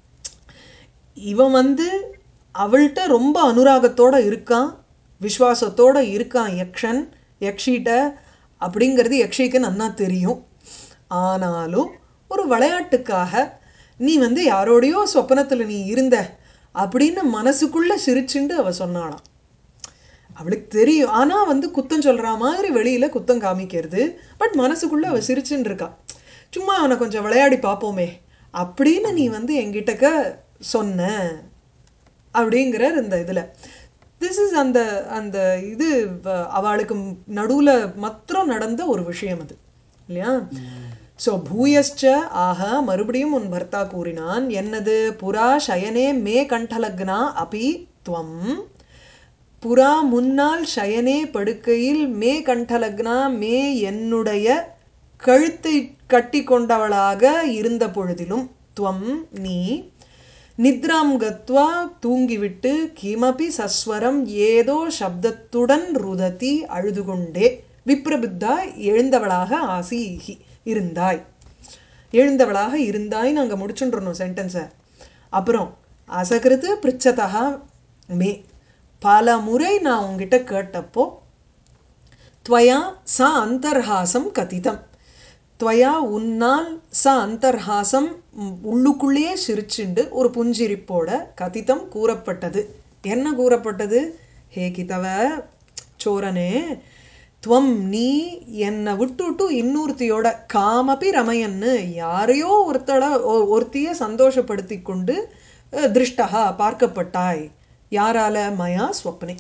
இவன் வந்து அவள்கிட்ட ரொம்ப அனுராகத்தோட இருக்கான் விஸ்வாசத்தோட இருக்கான் யக்ஷன் யக்ஷிட்ட அப்படிங்கிறது யக்ஷிக்கு நன்னா தெரியும் ஆனாலும் ஒரு விளையாட்டுக்காக நீ வந்து யாரோடையோ சொப்பனத்தில் நீ இருந்த அப்படின்னு மனசுக்குள்ள சிரிச்சுண்டு அவ சொன்னாளாம் அவளுக்கு தெரியும் ஆனா வந்து குத்தம் சொல்ற மாதிரி வெளியில குத்தம் காமிக்கிறது பட் மனசுக்குள்ள அவ சிரிச்சுன்னு இருக்கா சும்மா அவனை கொஞ்சம் விளையாடி பார்ப்போமே அப்படின்னு நீ வந்து என்கிட்டக்க சொன்ன அப்படிங்கிறார் இந்த இதுல திஸ் இஸ் அந்த அந்த இது வ- அவளுக்கு நடுவுல மாத்திரம் நடந்த ஒரு விஷயம் அது இல்லையா ஸோ பூயஸ்ச ஆக மறுபடியும் உன் பர்த்தா கூறினான் என்னது புறா சயனே மே கண்டலக்னா அபி துவம் புறா முன்னால் சயனே படுக்கையில் மே கண்டலக்னா மே என்னுடைய கழுத்தை கட்டி கொண்டவளாக இருந்த பொழுதிலும் துவம் நீ நித்ராம் கத்வா தூங்கிவிட்டு கிமபி சஸ்வரம் ஏதோ சப்தத்துடன் ருதத்தி அழுது கொண்டே விப்ரபுத்தா எழுந்தவளாக ஆசீஹி இருந்தாய் எழுந்தவளாக இருந்தாய் நாங்கள் முடிச்சுன்றணும் சென்டென்ஸை அப்புறம் அசகிருத்து பிரிச்சதா மே பல முறை நான் உங்ககிட்ட கேட்டப்போ त्वया सा அந்தர்ஹாசம் கதிதம் त्वया உன்னால் ச அந்தர்ஹாசம் ம், உள்ளுக்குள்ளேயே சிரிச்சுண்டு ஒரு புஞ்சிரிப்போட கதிதம் கூறப்பட்டது என்ன கூறப்பட்டது ஹே கிதவ சோரனே துவம் நீ என்னை விட்டுட்டு இன்னொருத்தியோட காமபி ரமயன்னு யாரையோ ஒருத்தட ஒ- ஒருத்திய சந்தோஷப்படுத்தி கொண்டு அஹ், திருஷ்டா பார்க்கப்பட்டாய் யாரால மயா ஸ்வப்னே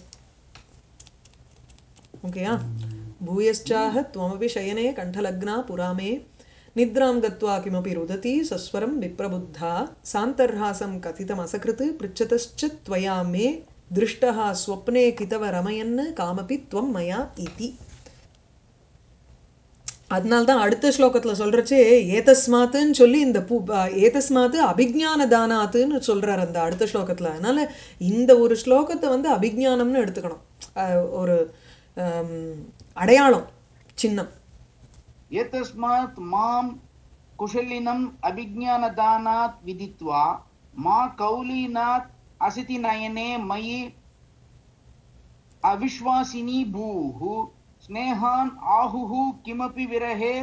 ஓகேயா भूयश्चाह त्वमपि शयने कण्ठलग्ना पुरा मे निद्रां गत्वा किमपि रुदति सस्वरं विप्रबुद्धा सान्तर्हासं कथितमसकृत् पृच्छतश्च त्वया मे दृष्टः स्वप्ने कितव रमयन् कामपि त्वं मया इति அதனால தான் அடுத்த ஸ்லோகத்தில் சொல்கிறச்சே ஏதஸ்மாத்துன்னு சொல்லி இந்த பூ அஹ், ஏதஸ்மாத்து அபிஜான தானாத்துன்னு சொல்கிறார் அந்த அடுத்த ஸ்லோகத்தில் அதனால் இந்த ஒரு ஸ்லோகத்தை வந்து அபிஜானம்னு எடுத்துக்கணும் அஹ், ஒரு ஹம், அடையாளம் சின்னம் एतस्मात् मां कुशलिनम् अभिज्ञानदानात् विदित्वा मा कौलीनात् असितिनयने मयि अविश्वासिनी भूः स्नेहान् आहुः किमपि विरहे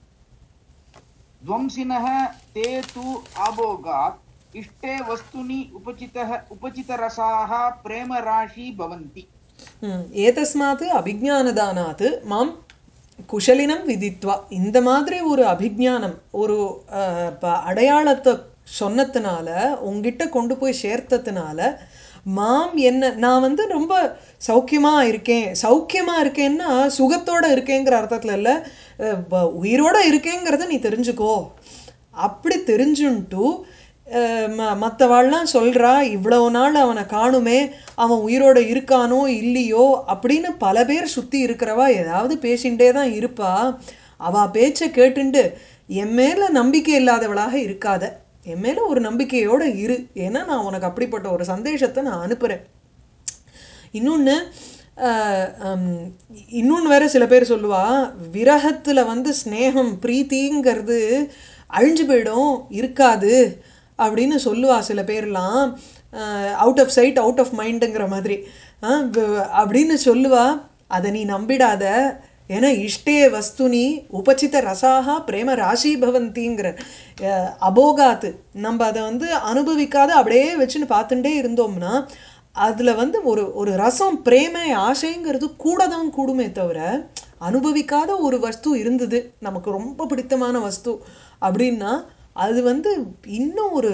ध्वंसिनः ते तु आभोगात् इष्टे वस्तुनि उपचितः उपचितरसाः प्रेमराशी भवन्ति ம், ஏதஸ்மாத்து அபிஜானதானாத்து மாம் குஷலினம் விதித்வா இந்த மாதிரி ஒரு அபிஜானம் ஒரு அஹ், ப- அடையாளத்தை சொன்னதுனால உங்ககிட்ட கொண்டு போய் சேர்த்ததுனால மாம் என்ன நான் வந்து ரொம்ப சௌக்கியமா இருக்கேன் சௌக்கியமா இருக்கேன்னா சுகத்தோட இருக்கேங்கிற அர்த்தத்துல இல்லை அஹ், ப- உயிரோட இருக்கேங்கிறத நீ தெரிஞ்சுக்கோ அப்படி தெரிஞ்சுன்ட்டு மற்றவாள்லாம் சொல்கிறா இவ்வளவு நாள் அவனை காணுமே அவன் உயிரோட இருக்கானோ இல்லையோ அப்படின்னு பல பேர் சுற்றி இருக்கிறவா ஏதாவது பேசிகிட்டே தான் இருப்பா அவள் பேச்சை கேட்டுண்டு என் மேலே நம்பிக்கை இல்லாதவளாக இருக்காத என் மேலே ஒரு நம்பிக்கையோடு இரு ஏன்னா நான் உனக்கு அப்படிப்பட்ட ஒரு சந்தேஷத்தை நான் அனுப்புகிறேன் இன்னொன்று இன்னொன்று வேற சில பேர் சொல்லுவா விரகத்தில் வந்து ஸ்னேகம் பிரீத்திங்கிறது அழிஞ்சு போயிடும் இருக்காது அப்படின்னு சொல்லுவா சில பேர்லாம் out of sight out of மைண்டுங்கிற மாதிரி அப்படின்னு சொல்லுவா அதை நீ நம்பிடாத ஏன்னா இஷ்டே வஸ்துனி உபசித ரசாக பிரேம ராசி பவந்திங்கிற அபோகாத்து நம்ம அதை வந்து அனுபவிக்காத அப்படியே வச்சுன்னு பார்த்துட்டே இருந்தோம்னா அதில் வந்து ஒரு ஒரு ரசம் பிரேமை ஆசைங்கிறது கூட தான் கூடுமே தவிர அனுபவிக்காத ஒரு வஸ்து இருந்தது நமக்கு ரொம்ப பிடித்தமான வஸ்து அப்படின்னா அது வந்து இன்னும் ஒரு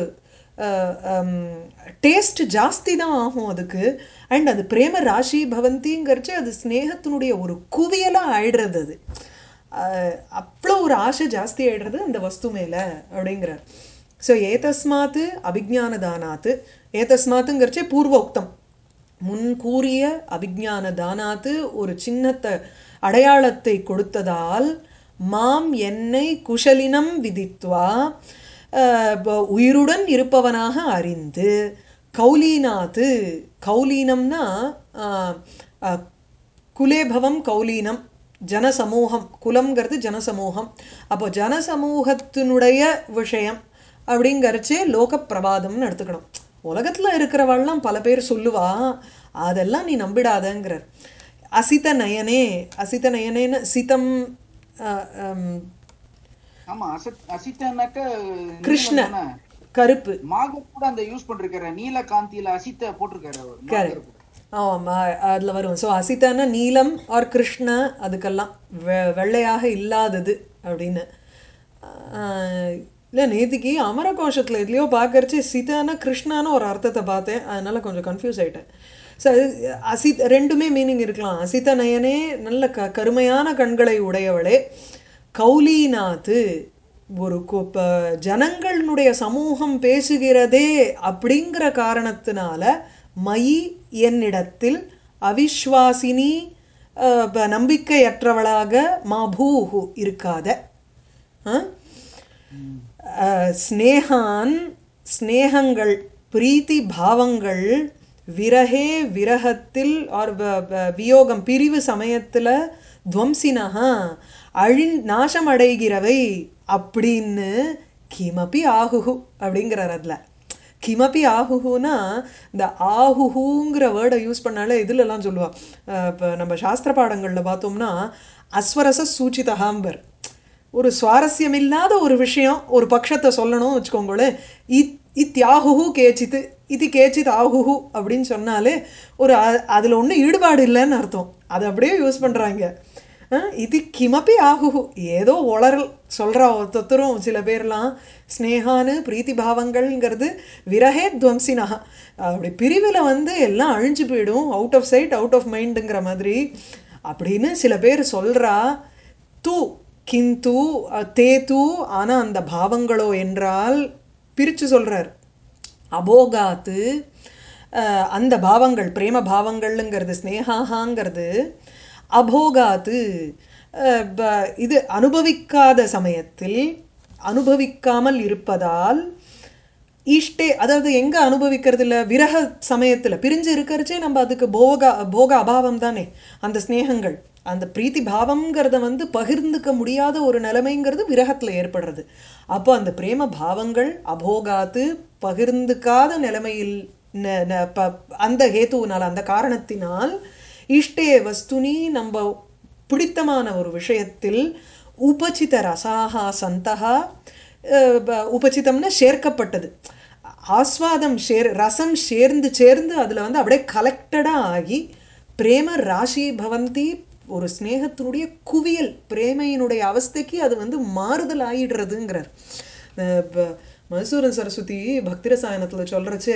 டேஸ்ட் ஜாஸ்தி தான் ஆகும் அதுக்கு அண்ட் அது பிரேம ராசி பவந்திங்கிறச்சு அது ஸ்னேகத்தினுடைய ஒரு குவியலாக ஆயிடுறது அது அவ்வளோ ஒரு ஆசை ஜாஸ்தி ஆயிடுறது அந்த வஸ்து மேலே அப்படிங்கிறார் ஸோ ஏதஸ்மாத்து அபிஜான தானாத்து ஏதஸ்மாத்துங்கிறச்சே பூர்வோக்தம் முன் கூறிய அபிஜான தானாத்து ஒரு சின்னத்தை அடையாளத்தை கொடுத்ததால் மாம் என்னை குஷலினம் விதித்வா உயிருடன் இருப்பவனாக அறிந்து கௌலீனாத்து கௌலீனம்னா குலேபவம் கௌலீனம் ஜனசமூகம் குலம்ங்கிறது ஜனசமூகம் அப்போ ஜனசமூகத்தினுடைய விஷயம் அப்படிங்கிறச்சே லோக பிரபாதம்னு எடுத்துக்கணும் உலகத்தில் இருக்கிறவாள்லாம் பல பேர் சொல்லுவா அதெல்லாம் நீ நம்பிடாதங்கிறார் அசித நயனே அசித நயனேன்னு சிதம் ஆமா அசத் அசித்தனாக்க கிருஷ்ண நீலம் தானே? கருப்பு மாகர் கூட அந்த யூஸ் பண்ணிருக்காரு நீல காந்தியில அசித்த போட்டிருக்காரு அவர் மாகர் கரெக்ட் கூட. ஆமாம் அதில் வரும் ஸோ அசிதான நீலம் ஆர் கிருஷ்ண அதுக்கெல்லாம் வெ வெள்ளையாக இல்லாதது அப்படின்னு இல்லை நேத்திக்கு அமரகோஷத்தில் எதுலையோ பார்க்கறச்சு சிதான கிருஷ்ணான ஒரு அர்த்தத்தை பார்த்தேன் அதனால் கொஞ்சம் கன்ஃபியூஸ் ஆகிட்டேன் ஸோ அசித் ரெண்டுமே மீனிங் இருக்கலாம் அசித நயனே நல்ல க கருமையான கண்களை உடையவளே கௌலிநாத்து ஒரு கு- ப ஜனங்களுடைய சமூகம் பேசுகிறதே அப்படிங்கிற காரணத்தினால மயி என்னிடத்தில் அவிஸ்வாசினி அஹ், ப- நம்பிக்கையற்றவளாக மாபூஹு இருக்காத ஆ? அஹ், ஸ்னேகான் ஸ்னேகங்கள் பிரீத்தி பாவங்கள் விரகே விரகத்தில் ஆர் வ- வ- வியோகம் பிரிவு சமயத்தில் துவம்சினஹா அழி நாசமடைகிறவை அப்படின்னு கிமபி ஆகுஹு அப்படிங்கிறார் அதில் கிமபி ஆகுஹுனா இந்த ஆகுஹுங்கிற வேர்டை யூஸ் பண்ணாலே இதுலலாம் சொல்லுவா இப்போ நம்ம சாஸ்திர பாடங்களில் பார்த்தோம்னா அஸ்வரச சூச்சிதகாம்பர் ஒரு சுவாரஸ்யமில்லாத ஒரு விஷயம் ஒரு பட்சத்தை சொல்லணும் வச்சுக்கோங்களேன் இத் இத்தியாகுஹு கேச்சித்து இது கேச்சித் ஆகுஹு அப்படின்னு சொன்னாலே ஒரு அதில் ஒன்றும் ஈடுபாடு இல்லைன்னு அர்த்தம் அதை அப்படியே யூஸ் பண்ணுறாங்க இது கிமப்பி ஆகுஹு ஏதோ உளறல் சொல்கிறா ஒருத்தரும் சில பேர்லாம் ஸ்னேகானு பிரீத்தி பாவங்கள்ங்கிறது விரகே துவம்சினா அப்படி பிரிவில் வந்து எல்லாம் அழிஞ்சு போயிடும் out of sight out of மைண்டுங்கிற மாதிரி அப்படின்னு சில பேர் சொல்கிறா தூ கிந்து அஹ், தே தூ ஆனால் அந்த பாவங்களோ என்றால் பிரித்து சொல்கிறார் அபோகாத்து அஹ், அந்த பாவங்கள் பிரேம பாவங்கள்ங்கிறது ஸ்னேகாங்கிறது அபோகாத்து அஹ், ப- இது அனுபவிக்காத சமயத்தில் அனுபவிக்காமல் இருப்பதால் ஈஷ்டே அதாவது எங்கே அனுபவிக்கிறது இல்லை விரக சமயத்தில் பிரிஞ்சு இருக்கிறச்சே நம்ம அதுக்கு போக போக அபாவம் தானே அந்த ஸ்நேகங்கள் அந்த பிரீத்தி பாவம்ங்கிறத வந்து பகிர்ந்துக்க முடியாத ஒரு நிலைமைங்கிறது விரகத்தில் ஏற்படுறது அப்போ அந்த பிரேம பாவங்கள் அபோகாத்து பகிர்ந்துக்காத நிலைமையில் ந- ந- ப- அந்த ஹேத்துவினால் அந்த காரணத்தினால் இஷ்டே வஸ்துனி நம்ம பிடித்தமான ஒரு விஷயத்தில் உபசித ரசாகா சந்தகா அஹ், ப- உபசிதம்னா சேர்க்கப்பட்டது ஆஸ்வாதம் சேர் ரசம் சேர்ந்து சேர்ந்து அதில் வந்து அப்படியே கலெக்டடாக ஆகி பிரேம ராசி பவந்தி ஒரு ஸ்நேகத்தினுடைய குவியல் பிரேமையினுடைய அவஸ்தைக்கு அது வந்து மாறுதல் ஆயிடுறதுங்கிறார் அஹ், ப- மதுசூரன் சரஸ்வதி பக்தி ரசாயனத்தில் சொல்கிறச்சே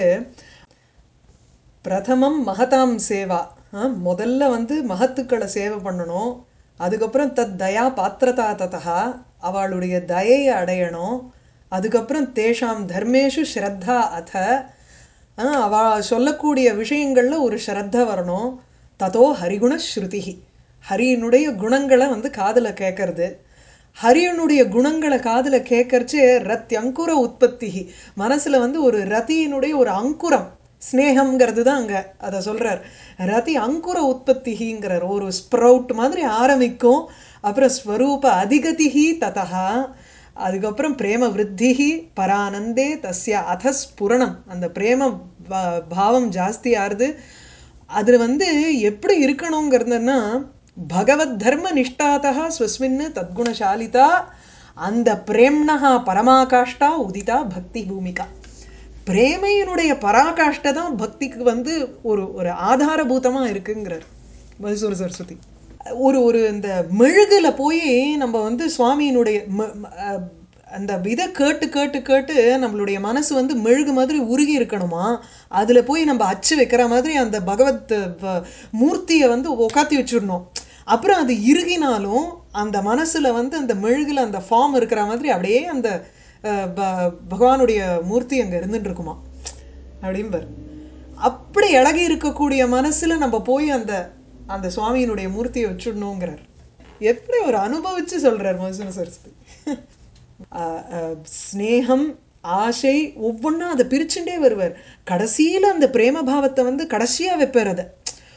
பிரதமம் மகதாம் சேவா ஆ, முதல்ல வந்து மகத்துக்களை சேவை பண்ணணும் அதுக்கப்புறம் தத் தயா பாத்திரதா ததா அவளுடைய தயையை அடையணும் அதுக்கப்புறம் தேஷாம் தர்மேஷு ஸ்ரத்தா அத ஆ, அவ சொல்லக்கூடிய விஷயங்கள்ல ஒரு ஸ்ரத்த வரணும் ததோ ஹரிகுண ஸ்ருதிஹி ஹரியினுடைய குணங்களை வந்து காதுல கேட்கறது ஹரியனுடைய குணங்களை காதுல கேட்கறச்சு ரத்யங்குர உற்பத்தி மனசுல வந்து ஒரு ரதியினுடைய ஒரு அங்குரம் ஸ்னேகம்ங்கிறது தான் அங்க அதை சொல்றார் ரதி அங்குர உற்பத்திங்கிறார் ஒரு ஸ்ப்ரவுட் மாதிரி ஆரம்பிக்கும் அப்புறம் ஸ்வரூப அதிகதிஹி ததா அதுக்கப்புறம் பிரேம விருத்திஹி பரானந்தே தஸ்ய அதஸ்புரணம் அந்த பிரேம பா- பாவம் ஜாஸ்தி ஆறுது அது வந்து எப்படி இருக்கணுங்கிறதுன்னா பகவத் தர்ம நிஷ்டாதா ஸ்வஸ்மின்னு தத்குணசாலிதா அந்த பிரேம்னஹா பரமாகாஷ்டா உதிதா பக்தி பூமிகா பிரேமையினுடைய பராகாஷ்டை தான் பக்திக்கு வந்து ஒரு ஒரு ஆதாரபூதமா இருக்குங்கிறார் மைசூர் சரஸ்வதி ஒரு ஒரு இந்த மெழுகுல போய் நம்ம வந்து சுவாமியினுடைய ம- ம- அஹ் அந்த இதை கேட்டு கேட்டு கேட்டு நம்மளுடைய மனசு வந்து மெழுகு மாதிரி உருகி இருக்கணுமா அதுல போய் நம்ம அச்சு வைக்கிற மாதிரி அந்த பகவத் வ- மூர்த்தியை வந்து உக்காத்தி வச்சிடணும் அப்புறம் அது இறுகினாலும் அந்த மனசுல வந்து அந்த மெழுகுல அந்த ஃபார்ம் இருக்கிற மாதிரி அப்படியே அந்த அஹ், ப- பகவானுடைய மூர்த்தி அங்க இருந்துட்டு இருக்குமா அப்படிம்பார் அப்படி இழகி இருக்கக்கூடிய மனசுல நம்ம போய் அந்த அந்த சுவாமியினுடைய மூர்த்தியை வச்சுடணுங்கிறார் எப்படி ஒரு அனுபவிச்சு சொல்றார் மோசன சரஸ்வதி அஹ், அஹ், ஸ்நேகம் ஆசை ஒவ்வொன்றா அதை பிரிச்சுட்டே வருவார் கடைசியில அந்த பிரேம பாவத்தை வந்து கடைசியா வைப்பார் அதை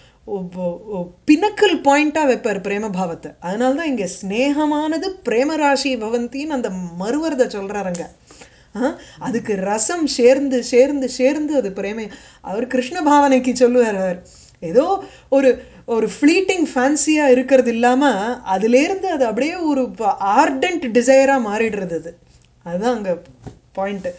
பினக்கல் பாயிண்டா வைப்பார் பிரேம பாவத்தை அதனால தான் இங்க ஸ்நேகமானது பிரேமராசி பவந்தின்னு அந்த மறுவரதை சொல்றாருங்க ஆ, அதுக்கு ரசம் சேர்ந்து சேர்ந்து சேர்ந்து அது பிரேமை அவர் கிருஷ்ண பாவனைக்கு சொல்லுவார் அவர் ஏதோ ஒரு ஒரு ஃப்ளீட்டிங் ஃபேன்சியாக இருக்கிறது இல்லாமல் அதுலேருந்து அது அப்படியே ஒரு ஆர்டன்ட் டிசைராக மாறிடுறது அது அதுதான் அங்கே பாயிண்ட்டு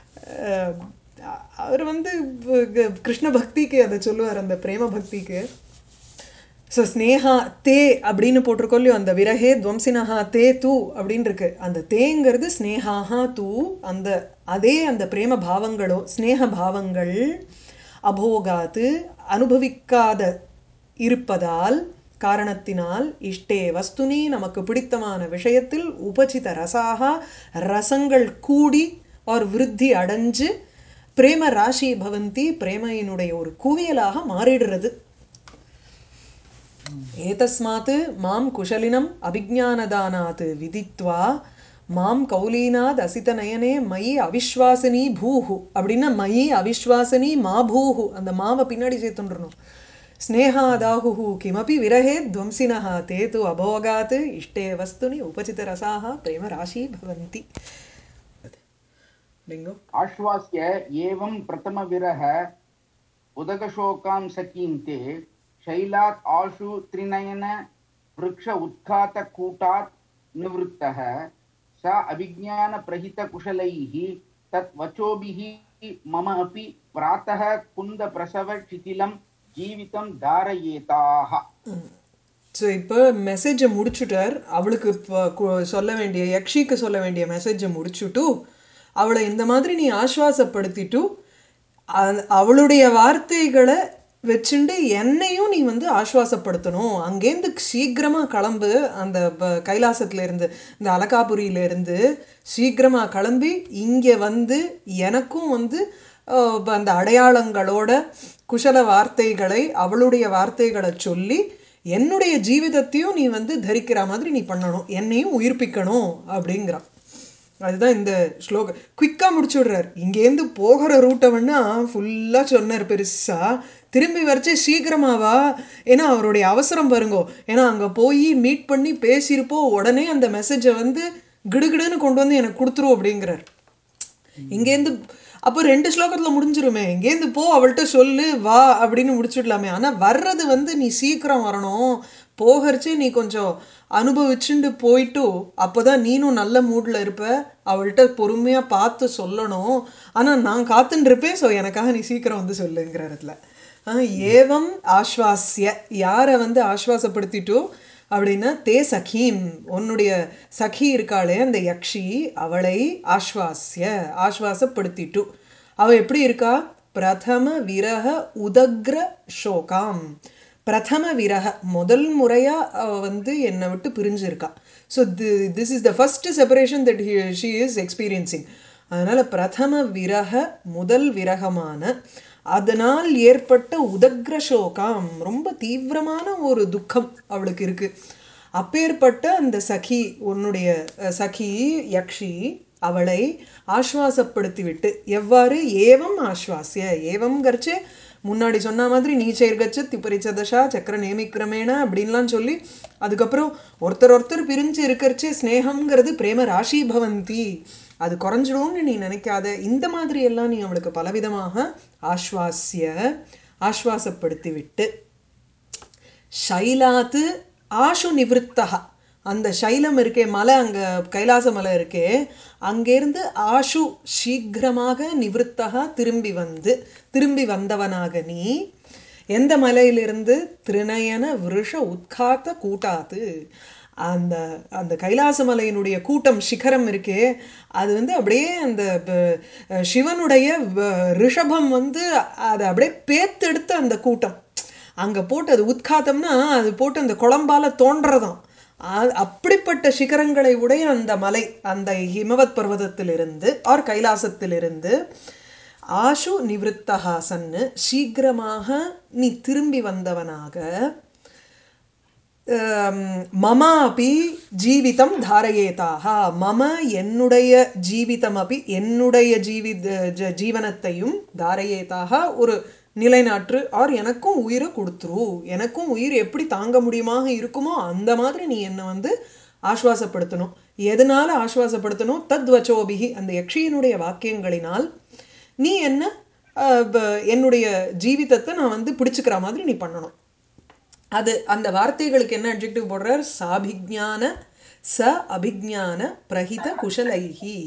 அவர் வந்து க- கிருஷ்ண பக்திக்கு அதை சொல்லுவார் அந்த பிரேம பக்திக்கு ஸோ ஸ்னேகா தே அப்படின்னு போட்டிருக்கோம் இல்லையோ அந்த விரகே துவம்சினஹா தே தூ அப்படின்னு இருக்கு அந்த தேங்கிறது ஸ்னேகாஹா தூ அந்த அதே அந்த பிரேம பாவங்களோ ஸ்னேக பாவங்கள் அபோகாத்து அனுபவிக்காத இருப்பதால் காரணத்தினால் இஷ்டே வஸ்துனி நமக்கு பிடித்தமான விஷயத்தில் உபசித ரசாக ரசங்கள் கூடி ஒரு விருத்தி அடைஞ்சு பிரேம ராசி பவந்தி பிரேமையினுடைய ஒரு குவியலாக மாறிடுறது एतस्मात् मां कुशलिनम् अभिज्ञानदानात् विदित्वा மாம் கௌலீனாத் அசிதநயனே மயி அவிஸ்வாசினி பூஹு அப்படின்னா மயி அவிஸ்வாசினி மா பூஹு அந்த மாவை பின்னாடி சேர்த்துன்றணும் ஸ்னேகாதாஹு கிமபி விரஹே துவம்சினஹ தே து அபோகாத் இஷ்டே வஸ்துனி உபசித ரசாக பிரேம ராசி பவந்தி அப்படிங்கோ आश्वास्य एवं प्रथमविरह उदकशोकां सखीं ते शैलात् आशु त्रिनयन वृक्ष उत्खातकूटात् निवृत्तः स अभिज्ञानप्रहितकुशलैः तत् वचोभिः मम अपि प्रातः कुन्दप्रसवशिथिलं जीवितं धारयेताः ஸோ இப்போ மெசேஜை முடிச்சுட்டார் அவளுக்கு இப்போ கு- சொல்ல வேண்டிய யக்ஷிக்கு சொல்ல வேண்டிய மெசேஜை முடிச்சுட்டு அவளை இந்த மாதிரி நீ ஆஸ்வாசப்படுத்திட்டு அ- அவளுடைய வார்த்தைகளை வச்சுண்டு என்னையும் நீ வந்து ஆஸ்வாசப்படுத்தணும் அங்கேருந்து சீக்கிரமாக கிளம்பு அந்த ப- கைலாசத்துல இருந்து இந்த அலகாபுரியில இருந்து சீக்கிரமாக கிளம்பி இங்கே வந்து எனக்கும் வந்து அஹ், இப்ப அந்த அடையாளங்களோட குஷல வார்த்தைகளை அவளுடைய வார்த்தைகளை சொல்லி என்னுடைய ஜீவிதத்தையும் நீ வந்து தரிக்கிற மாதிரி நீ பண்ணணும் என்னையும் உயிர்ப்பிக்கணும் அப்படிங்கிறான் அதுதான் இந்த ஸ்லோக குயிக்காக முடிச்சு விடுறார் இங்கேருந்து போகிற ரூட்டை வேணா ஃபுல்லாக சொன்னார் பெருசா திரும்பி வரைச்சு சீக்கிரமாவா ஏன்னா அவருடைய அவசரம் பாருங்கோ ஏன்னா அங்கே போய் மீட் பண்ணி பேசியிருப்போம் உடனே அந்த மெசேஜை வந்து கிடுகிடுன்னு கொண்டு வந்து எனக்கு கொடுத்துரும் அப்படிங்கிறார் இங்கேருந்து அப்போ ரெண்டு ஸ்லோகத்தில் முடிஞ்சிருமே இங்கேருந்து போ அவள்கிட்ட சொல்லு வா அப்படின்னு முடிச்சுடலாமே ஆனால் வர்றது வந்து நீ சீக்கிரம் வரணும் போகிறச்சே நீ கொஞ்சம் அனுபவிச்சுண்டு போயிட்டு அப்போ தான் நீனும் நல்ல மூடில் இருப்ப அவள்கிட்ட பொறுமையாக பார்த்து சொல்லணும் ஆனால் நான் காத்துன்னு இருப்பேன் ஸோ எனக்காக நீ சீக்கிரம் வந்து சொல்லுங்கிற இடத்துல ஆ, ஏவம் ஆஸ்வாசிய யாரை வந்து ஆஸ்வாசப்படுத்திட்டோ அப்படின்னா தே சகீம் உன்னுடைய சகி இருக்காளே அந்த யக்ஷி அவளை ஆஸ்வாசிய ஆஸ்வாசப்படுத்திட்டு அவ எப்படி இருக்கா பிரதம விரக உதக்ர ஷோகாம் பிரதம விரக முதல் முறையா அவ வந்து என்னை விட்டு பிரிஞ்சிருக்கா so this is the first separation that she is experiencing அதனால பிரதம விரக முதல் விரகமான அதனால் ஏற்பட்ட உதக்ர சோகம் ரொம்ப தீவிரமான ஒரு துக்கம் அவளுக்கு இருக்கு அப்பேற்பட்ட அந்த சகி உன்னுடைய அஹ், சகி யக்ஷி அவளை ஆஸ்வாசப்படுத்திவிட்டு எவ்வாறு ஏவம் ஆஸ்வாசிய ஏவம்ங்கிறச்சு முன்னாடி சொன்ன மாதிரி நீச்சைர்கச்ச திபரிச்சதஷா சக்கர நேமிக்கிரமேன அப்படின்லாம் சொல்லி அதுக்கப்புறம் ஒருத்தர் ஒருத்தர் பிரிஞ்சு இருக்கிறச்சே ஸ்னேகம்ங்கிறது பிரேம ராஷி பவந்தி அது குறைஞ்சிடும்னு நீ நினைக்காத இந்த மாதிரி எல்லாம் நீ அவளுக்கு பலவிதமாக ஆஸ்வாசிய ஆஸ்வாசப்படுத்தி விட்டு ஷைலாத்து ஆஷு நிவிருத்தகா அந்த சைலம் இருக்கே மலை அங்கே கைலாச மலை இருக்கே அங்கேருந்து ஆஷு சீக்கிரமாக நிவிருத்தகா திரும்பி வந்து திரும்பி வந்தவனாக நீ எந்த மலையிலிருந்து திருநயன விருஷ உட்காத்த கூட்டாத்து அந்த அந்த கைலாச மலையினுடைய கூட்டம் சிகரம் இருக்கே அது வந்து அப்படியே அந்த ப- சிவனுடைய வ- ரிஷபம் வந்து அதை அப்படியே பேத்தெடுத்த அந்த கூட்டம் அங்கே போட்டு அது உத்காத்தம்னா அது போட்டு அந்த குழம்பால தோன்றதாம் அ- அப்படிப்பட்ட சிகரங்களை உடைய அந்த மலை அந்த ஹிமவத் பர்வதத்திலிருந்து ஆர் கைலாசத்திலிருந்து ஆஷு நிவிருத்தகா சன்னு சீக்கிரமாக நீ திரும்பி வந்தவனாக அம், மம அப்பி ஜீவிதம் தாரயேதாக மம என்னுடைய ஜீவிதம் அப்பி என்னுடைய ஜீவி ஜ- ஜீவனத்தையும் தாரயேதாக ஒரு நிலைநாற்று ஆர் எனக்கும் உயிரை கொடுத்துரு எனக்கும் உயிர் எப்படி தாங்க முடியுமாக இருக்குமோ அந்த மாதிரி நீ என்னை வந்து ஆஸ்வாசப்படுத்தணும் எதனால ஆஸ்வாசப்படுத்தணும் தத்வச்சோபிகி அந்த யக்ஷியினுடைய வாக்கியங்களினால் நீ என்ன அஹ், ப- என்னுடைய ஜீவிதத்தை நான் வந்து பிடிச்சுக்கிற மாதிரி நீ பண்ணணும் அது அந்த வார்த்தைகளுக்கு என்ன அட்ஜெக்டிவ் போடுறார் சாபிஜான ச அபிஜான பிரஹித குஷலைஹி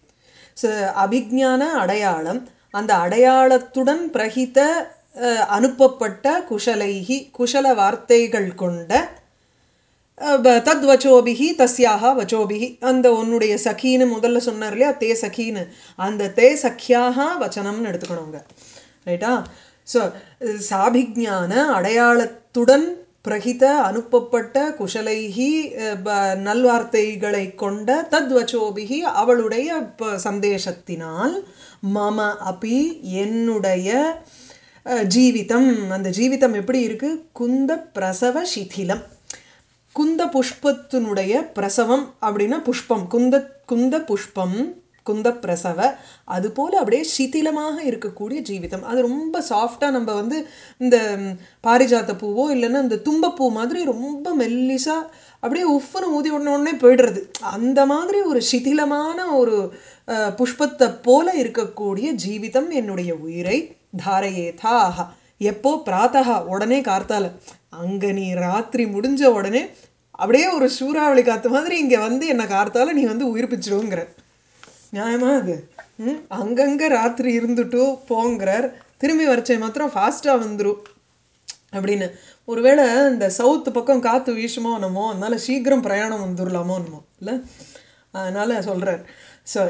ச அபிஜான அடையாளம் அந்த அடையாளத்துடன் பிரஹித அஹ், அனுப்பப்பட்ட குஷலைஹி குஷல வார்த்தைகள் கொண்ட அஹ், ப- தத் வச்சோபிகி தஸ்யாக வச்சோபிகி அந்த உன்னுடைய சகின்னு முதல்ல சொன்னார் இல்லையா தே சகின்னு அந்த தே சக்கியாக வச்சனம்னு எடுத்துக்கணுங்க ரைட்டா ஸோ சாபிஜான அடையாளத்துடன் பிரகித அனுப்பப்பட்ட குஷலைஹி அஹ், ப- நல்வார்த்தைகளை கொண்ட தத்வச்சோபிகி அவளுடைய ப- சந்தேசத்தினால் மம அபி என்னுடைய அஹ், ஜீவிதம் அந்த ஜீவிதம் எப்படி இருக்கு குந்த பிரசவ சிதிலம் குந்த புஷ்பத்தினுடைய பிரசவம் அப்படின்னா புஷ்பம் குந்த குந்த புஷ்பம் குந்த பிரசவ அது போல அப்படியே சிதிலமாக இருக்கக்கூடிய ஜீவிதம் அது ரொம்ப சாஃப்டாக நம்ம வந்து இந்த ம், பாரிஜாத்த பூவோ இல்லைன்னா இந்த தும்பப்பூ மாதிரி ரொம்ப மெல்லிசா அப்படியே உஃப்னு ஊதி உடனே உடனே போயிடுறது அந்த மாதிரி ஒரு சிதிலமான ஒரு அஹ், புஷ்பத்தை போல இருக்கக்கூடிய ஜீவிதம் என்னுடைய உயிரை தாரையேதாக எப்போ பிராத்தகா உடனே கார்த்தால அங்க நீ ராத்திரி முடிஞ்ச உடனே அப்படியே ஒரு சூறாவளி காத்து மாதிரி இங்க வந்து என்ன கார்த்தால நீ வந்து உயிர்ப்பிச்சிடுங்கிற நியாயமா அது ம் அங்கங்க ராத்திரி இருந்துட்டு போங்கிறார் திரும்பி வரச்சே மாத்திரம் ஃபாஸ்டா வந்துரும் அப்படின்னு ஒருவேளை இந்த சவுத் பக்கம் காத்து வீசுமோ என்னமோ அதனால சீக்கிரம் பிரயாணம் வந்துடலாமோ என்னமோ இல்லை அதனால சொல்றார் ஸோ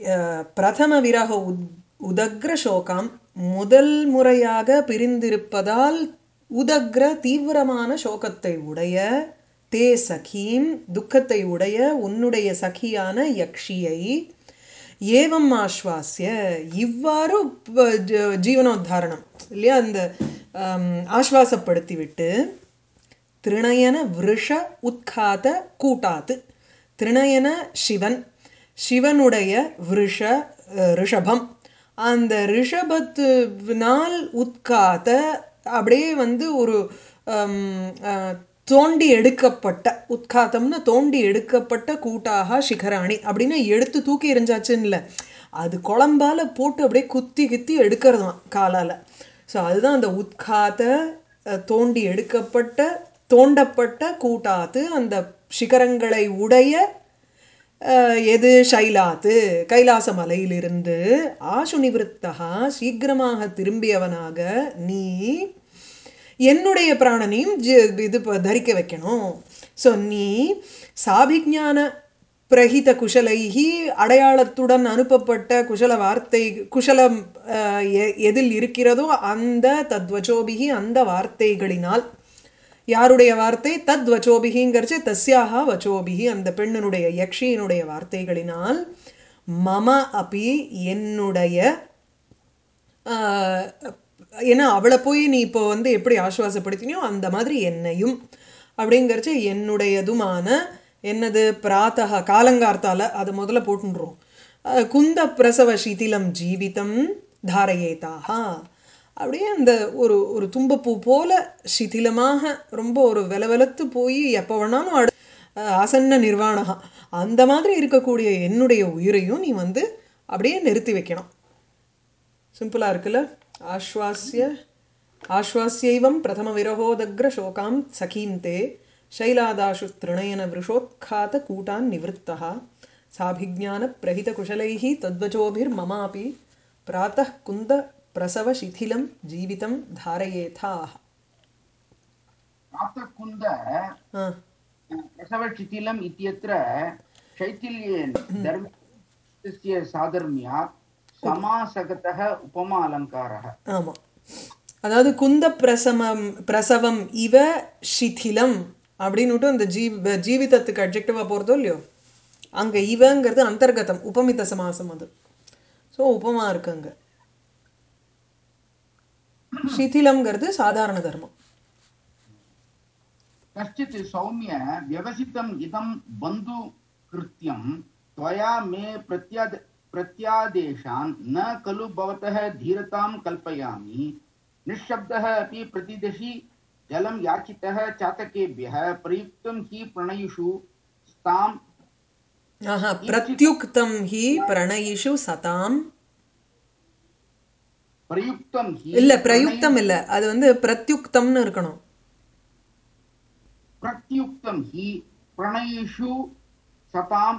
பிரதம விரக உத் உதக்ர சோகம் முதல் முறையாக பிரிந்திருப்பதால் உதக்ர தீவிரமான சோகத்தை உடைய தே சகீம் துக்கத்தை உடைய உன்னுடைய சகியான யக்ஷியை ஏவம் ஆஸ்வாசிய இவ்வாறு ப- ஜ- ஜீவனோத்தாரணம் இல்லையா அந்த ஆம், ஆஸ்வாசப்படுத்தி விட்டு திருணயன விருஷ உத்காத கூட்டாத்து திருணயன சிவன் சிவனுடைய விருஷ அஹ், ரிஷபம் அந்த ரிஷபத்தினால் உட்காத்த அப்படியே வந்து ஒரு ஹம், அஹ், தோண்டி எடுக்கப்பட்ட உட்காத்தம்னா தோண்டி எடுக்கப்பட்ட கூட்டாக சிகராணி அப்படின்னு எடுத்து தூக்கி எறிஞ்சாச்சுன்னு இல்லை அது குழம்பால போட்டு அப்படியே குத்தி குத்தி எடுக்கிறதாம் காலால ஸோ அதுதான் அந்த உட்காத்த அஹ், தோண்டி எடுக்கப்பட்ட தோண்டப்பட்ட கூட்டாத்து அந்த சிகரங்களை உடைய அஹ், எது ஷைலாத்து கைலாச மலையிலிருந்து ஆசு நிவிருத்தகா சீக்கிரமாக திரும்பியவனாக நீ என்னுடைய பிராணனையும் ஜ- இது ப- தரிக்க வைக்கணும் ஸோ நீ சாபிஜான பிரகித குஷலைஹி அடையாளத்துடன் அனுப்பப்பட்ட குஷல வார்த்தை குஷலம் அஹ், எ- எதில் இருக்கிறதோ அந்த தத்வச்சோபிகி அந்த வார்த்தைகளினால் யாருடைய வார்த்தை தத் வச்சோபிகிங்கிறச்சு தஸ்யாக வச்சோபிகி அந்த பெண்ணினுடைய யக்ஷியினுடைய வார்த்தைகளினால் மம அபி என்னுடைய ஆஹ், ஏன்னா அவளை போய் நீ இப்போ வந்து எப்படி ஆசுவாசப்படுத்தினியோ அந்த மாதிரி என்னையும் அப்படிங்கிறச்ச என்னுடையதுமான என்னது பிராத்தக காலங்கார்த்தால அதை முதல்ல போட்டுன்றோம் அஹ், குந்த பிரசவ சிதிலம் ஜீவிதம் தாரயேதாக அப்படியே அந்த ஒரு ஒரு தும்பப்பூ போல சிதிலமாக ரொம்ப ஒரு வெலவெலத்து போய் எப்போ வேணாலும் அடு அஹ், ஆசன்ன நிர்வாணகா அந்த மாதிரி இருக்கக்கூடிய என்னுடைய உயிரையும் நீ வந்து அப்படியே நிறுத்தி வைக்கணும் சிம்பிளா இருக்குல்ல ஆஸ்வாசிய ஆஸ்வாஸ்யைவம் பிரதம விரகோதக்ர சோகாம் சகீம் தே शैलादाशु तृणयन वृषोत्खात कूटान् निवृत्तः साभिज्ञान प्रहित कुशलैः तद्वचोभिर्ममापि प्रातः कुन्द प्रसव शिथिलं जीवितं धारयेथाः प्रातःकुन्द हा प्रसवशिथिलम् इत्यत्र शैथिल्येन धर्मस्य साधर्म्यात् समासगतः उपमा अलङ्कारः ஆமாம் அதாவது குந்த பிரசமம் பிரசவம் இவ சிதிலம் அப்படின்னுட்டு அந்த ஜீவ ஜீவிதத்துக்கு அப்ஜெக்டிவாக போகிறதோ இல்லையோ அங்கே இவங்கிறது அந்தர்கதம் உபமித சமாசம் அது ஸோ உபமா இருக்கு அங்க சிதிலம்ங்கிறது சாதாரண தர்மம் कश्चित् सौम्य व्यवसितम् इदं बन्धुकृत्यं त्वया मे प्रत्याद प्रत्यादेशान् न खलु भवतः धीरतां कल्पयामि निःशब्दः अपि प्रतिदशि जलं याचितः चातकेभ्यः प्रयुक्तं हि प्रणयिषु स्तां ஆஹா பிரத்யுக்தம் ஹி பிரணயிஷு சதாம் प्रयुक्तं हि இல்ல பிரயுக்தம் இல்ல அது வந்து பிரத்யுக்தம்னு இருக்கணும் प्रत्युक्तं हि प्रणयिषु सताम्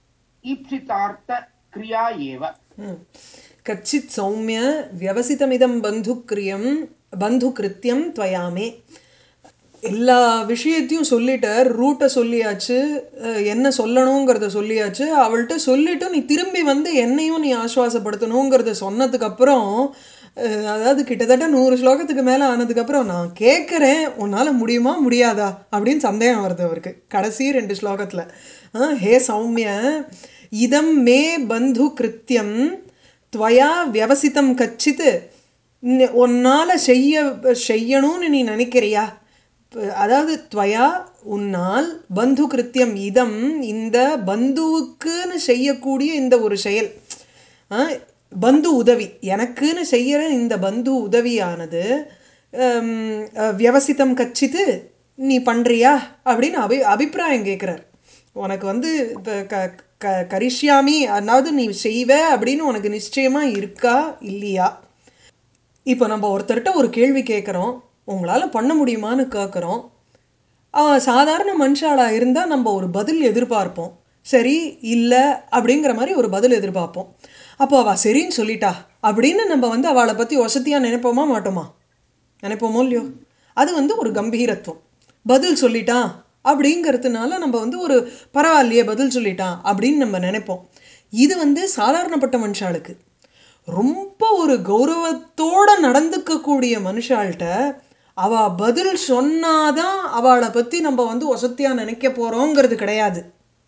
ईप्सितार्थक्रिया एव ம். கச்சித் சௌமிய வியவசிதமிதம் பந்துக்கிரியம் பந்துகிருத்தியம் துவயாமே எல்லா விஷயத்தையும் சொல்லிட்டார் ரூட்டை சொல்லியாச்சு அஹ், என்ன சொல்லணுங்கிறத சொல்லியாச்சு அவள்கிட்ட சொல்லிட்டு நீ திரும்பி வந்து என்னையும் நீ ஆஸ்வாசப்படுத்தணுங்கிறத சொன்னதுக்கப்புறம் அஹ், அதாவது கிட்டத்தட்ட நூறு ஸ்லோகத்துக்கு மேலே ஆனதுக்கப்புறம் நான் கேட்குறேன் உன்னால் முடியுமா முடியாதா அப்படின்னு சந்தேகம் வருது அவருக்கு கடைசி ரெண்டு ஸ்லோகத்தில் ஹே சௌமிய இதம் மே பந்து கிருத்தியம் துவயா வியவசித்தம் கச்சித்து ந- உன்னால செய்ய செய்யணும்னு நீ நினைக்கிறியா ப- அதாவது துவயா உன்னால் பந்து கிருத்தியம் இதம் இந்த பந்துவுக்குன்னு செய்யக்கூடிய இந்த ஒரு செயல் ஆ, பந்து உதவி எனக்குன்னு செய்யற இந்த பந்து உதவியானது ஹம், அஹ், வியவசித்தம் கச்சித்து நீ பண்றியா அப்படின்னு அபி அபிப்பிராயம் கேட்குறார் உனக்கு வந்து இப்போ க க கரிஷ்யாமி அதாவது நீ செய்வ அப்படின்னு உனக்கு நிச்சயமா இருக்கா இல்லையா இப்போ நம்ம ஒருத்தர்கிட்ட ஒரு கேள்வி கேட்குறோம் உங்களால் பண்ண முடியுமான்னு கேட்குறோம் அவன் சாதாரண மனுஷாளாக இருந்தால் நம்ம ஒரு பதில் எதிர்பார்ப்போம் சரி இல்லை அப்படிங்கிற மாதிரி ஒரு பதில் எதிர்பார்ப்போம் அப்போ அவள் சரின்னு சொல்லிட்டா அப்படின்னு நம்ம வந்து அவளை பற்றி வசதியாக நினைப்போமா மாட்டோமா நினைப்போமோ இல்லையோ அது வந்து ஒரு கம்பீரத்துவம் பதில் சொல்லிட்டான் அப்படிங்கிறதுனால நம்ம வந்து ஒரு பரவாயில்லையே பதில் சொல்லிட்டான் அப்படின்னு நம்ம நினைப்போம் இது வந்து சாதாரணப்பட்ட மனுஷாளுக்கு ரொம்ப ஒரு கௌரவத்தோட நடந்துக்கக்கூடிய மனுஷாள்கிட்ட அவ பதில் சொன்னாதான் அவளை பற்றி நம்ம வந்து வசதியாக நினைக்க போகிறோங்கிறது கிடையாது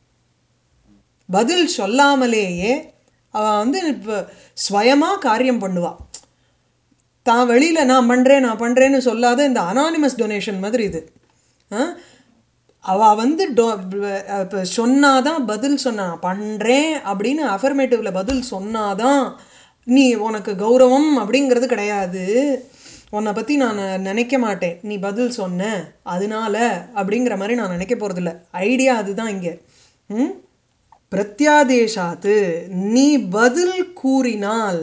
பதில் சொல்லாமலேயே அவள் வந்து இப்போ ஸ்வயமாக காரியம் பண்ணுவாள் தான் வெளியில் நான் பண்ணுறேன் நான் பண்ணுறேன்னு சொல்லாத இந்த அனானிமஸ் டொனேஷன் மாதிரி இது ஆ? அவ வந்து டொ இப்போ சொன்னாதான் பதில் சொன்னா நான் பண்ணுறேன் அப்படின்னு அஃபர்மேட்டிவில் பதில் சொன்னாதான் நீ உனக்கு கௌரவம் அப்படிங்கிறது கிடையாது உன்னை பற்றி நான் நினைக்க மாட்டேன் நீ பதில் சொன்ன அதனால அப்படிங்கிற மாதிரி நான் நினைக்க போகிறதில்ல ஐடியா அதுதான் இங்கே ம் பிரத்யாதேசாத்து நீ பதில் கூறினால்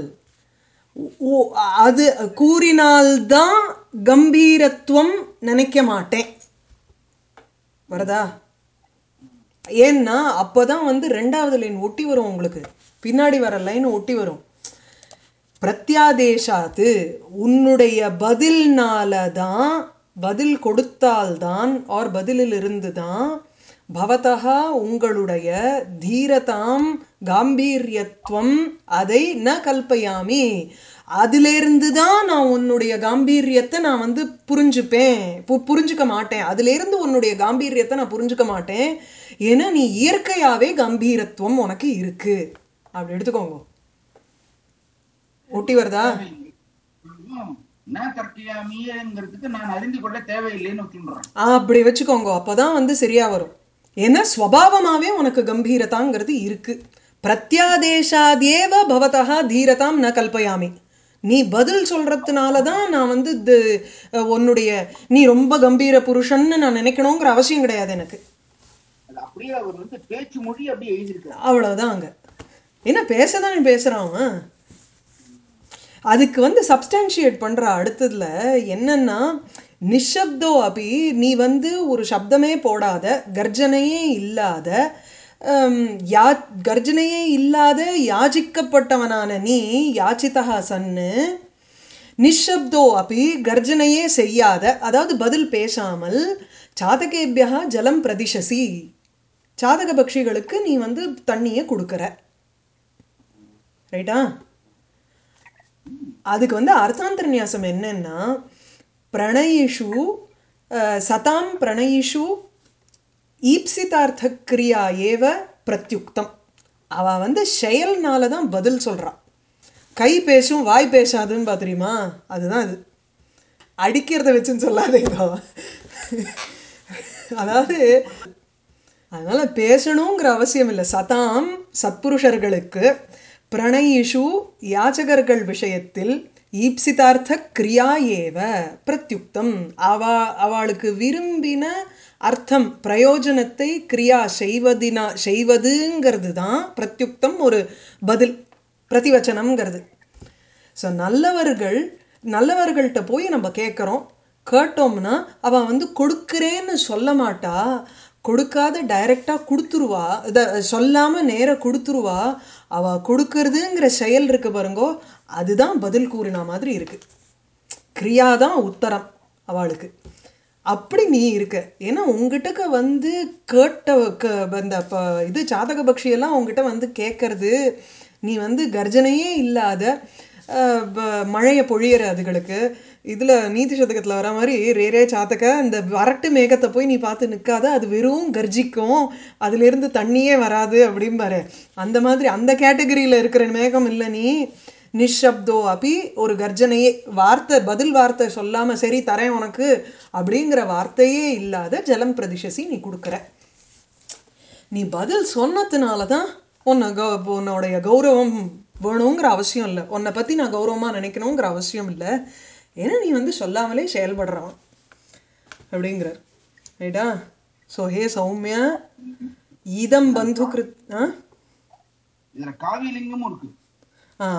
ஓ அது கூறினால்தான் கம்பீரத்துவம் நினைக்க மாட்டேன் வருதா ஏன்னா அப்பதான் வந்து ரெண்டாவது லைன் ஒட்டி வரும் உங்களுக்கு பின்னாடி வர லைன் ஒட்டி வரும் பிரத்யாதேசாத்து உன்னுடைய பதில்னால தான் பதில் கொடுத்தால்தான் ஆர் பதிலிலிருந்து தான் பவதா உங்களுடைய தீரதாம் காம்பீரியத்துவம் அதை ந கல்பயாமி அதிலேருந்து தான் நான் உன்னுடைய காம்பீரியத்தை நான் வந்து புரிஞ்சுப்பேன் பு- புரிஞ்சுக்க மாட்டேன் அதிலேருந்து உன்னுடைய காம்பீரியத்தை நான் புரிஞ்சுக்க மாட்டேன் ஏன்னா நீ இயற்கையாவே கம்பீரத்துவம் உனக்கு இருக்கு அப்படி எடுத்துக்கோங்க ஒட்டி வருதா ம், நான் தர்க்கியாமிங்கிறதுக்கு நான் அறிந்து கொள்ள தேவையில்லைன்னு சொல்றேன் ஆ, அப்படி வச்சுக்கோங்க அப்பதான் வந்து சரியா வரும் ஏன்னா ஸ்வபாவமாவே உனக்கு கம்பீரதாங்கிறது இருக்கு பிரத்யாதேசாதேவ பவதா தீரதாம் ந கல்பயாமி நீ பதில் சொல்றதுனால தான் நான் வந்து இது, அஹ், உன்னுடைய நீ ரொம்ப கம்பீர புருஷன்னு நான் நினைக்கணுங்கிற அவசியம் கிடையாது எனக்கு அது அப்படியே அவர் வந்து பேச்சு மொழி அப்படியே எழுதியிருக்காரு அவ்வளவுதான் அங்க என்ன பேசதான் பேசுறான் அவன் அதுக்கு வந்து சப்ஸ்டான்ஷியேட் பண்ற அடுத்ததுல என்னன்னா நிஷப்தோ அபி நீ வந்து ஒரு சப்தமே போடாத கர்ஜனையே இல்லாத ஹம், யா கர்ஜனையே இல்லாத யாசிக்கப்பட்டவனான நீ யாச்சிதா சன்னு நிஷப்தோ அப்படி கர்ஜனையே செய்யாத அதாவது பதில் பேசாமல் சாதகேபியா ஜலம் பிரதிஷசி சாதக பக்ஷிகளுக்கு நீ வந்து தண்ணியை கொடுக்குற ரைட்டா அதுக்கு வந்து அர்த்தாந்தர்நியாசம் என்னன்னா பிரணயிஷு அஹ், சதாம் பிரணயிஷு ஈப்சிதார்த்த கிரியா ஏவ பிரத்யுக்தம் அவ வந்து செயல்னால தான் பதில் சொல்றா கை பேசும் வாய் பேசாதுன்னு பார்த்துரியுமா அதுதான் அது அடிக்கிறத வச்சுன்னு சொல்லாதீங்க அதாவது அதனால பேசணுங்கிற அவசியம் இல்லை சதாம் சத்புருஷர்களுக்கு பிரணயிஷு யாச்சகர்கள் விஷயத்தில் ஈப்சிதார்த்த கிரியா ஏவ பிரத்யுக்தம் அவா அவளுக்கு விரும்பின அர்த்தம் பிரயோஜனத்தை கிரியா செய்வதினா செய்வதுங்கிறது தான் பிரத்யுக்தம் ஒரு பதில் பிரதிவச்சனம்ங்கிறது ஸோ நல்லவர்கள் நல்லவர்கள்ட்ட போய் நம்ம கேட்குறோம் கேட்டோம்னா அவன் வந்து கொடுக்குறேன்னு சொல்ல மாட்டா கொடுக்காத டைரெக்டாக கொடுத்துருவா இதை சொல்லாமல் நேராக கொடுத்துருவா அவள் கொடுக்கறதுங்கிற செயல் இருக்கு பாருங்கோ அதுதான் பதில் கூறின மாதிரி இருக்கு கிரியா தான் உத்தரம் அவளுக்கு அப்படி நீ இருக்க ஏன்னா உங்ககிட்டக்க வந்து கேட்ட க- அந்த ப- இது சாதக பக்ஷியெல்லாம் உங்ககிட்ட வந்து கேட்கறது நீ வந்து கர்ஜனையே இல்லாத அஹ், ப- மழையை பொழியிற அதுகளுக்கு இதில் நீதி சதகத்தில் வர மாதிரி ரேரே சாத்தக அந்த வறட்டு மேகத்தை போய் நீ பார்த்து நிற்காத அது வெறும் கர்ஜிக்கும் அதுலேருந்து தண்ணியே வராது அப்படிம்பாரு அந்த மாதிரி அந்த கேட்டகரியில் இருக்கிற மேகம் இல்லை நீ நிஷப்தோ அப்பி ஒரு கர்ஜனையே வார்த்தை பதில் வார்த்தை சொல்லாம சரி தரேன் உனக்கு அப்படிங்கிற வார்த்தையே இல்லாத ஜலம் பிரதிஷசி நீ கொடுக்குற நீ பதில் சொன்னதுனால தான் உன்னை கௌ உன்னோடைய கௌரவம் வேணுங்கிற அவசியம் இல்லை உன்னை பற்றி நான் கௌரவமாக நினைக்கணுங்கிற அவசியம் இல்லை ஏன்னா நீ வந்து சொல்லாமலே செயல்படுறவன் அப்படிங்கிறார் ரைட்டா ஸோ ஹே சௌமியா இதம் பந்து கிருத் ஆ இதுல காவியலிங்கமும் இருக்கு ஆ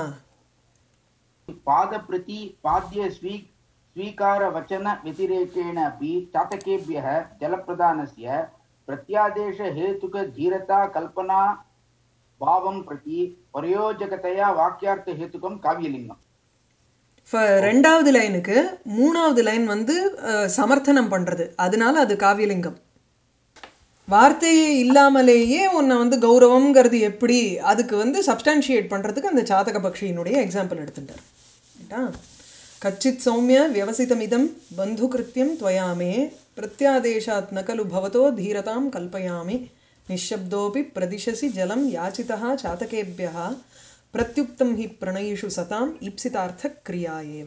पाद प्रति पाद्य स्वी स्वीकार वचन व्यतिरेकेण अपि चातकेभ्यः जलप्रदानस्य प्रत्यादेश हेतुक धीरता कल्पना भावं प्रति प्रयोजकतया वाक्यार्थ हेतुकं काव्यलिङ्गम् இப்போ ரெண்டாவது லைனுக்கு மூணாவது லைன் வந்து அஹ், சமர்த்தனம் பண்ணுறது அதனால அது காவியலிங்கம் வார்த்தையே இல்லாமலேயே உன்னை வந்து கௌரவம்ங்கிறது எப்படி அதுக்கு வந்து சப்ஸ்டான்ஷியேட் பண்ணுறதுக்கு அந்த சாதக பக்ஷியினுடைய எக்ஸாம்பிள் எடுத்துட்டார் ரைட்டா கச்சித் சௌமிய வியவசிதமிதம் பந்துகிருத்தியம் துவயாமே பிரத்யாதேशात् न खलु भवतो धीरतां कल्पयामि निःशब्दोऽपि प्रदिशसि जलं याचितः चातकेभ्यः प्रत्युक्तं हि प्रणयिषु सताम् ईप्सितार्थक्रिया एव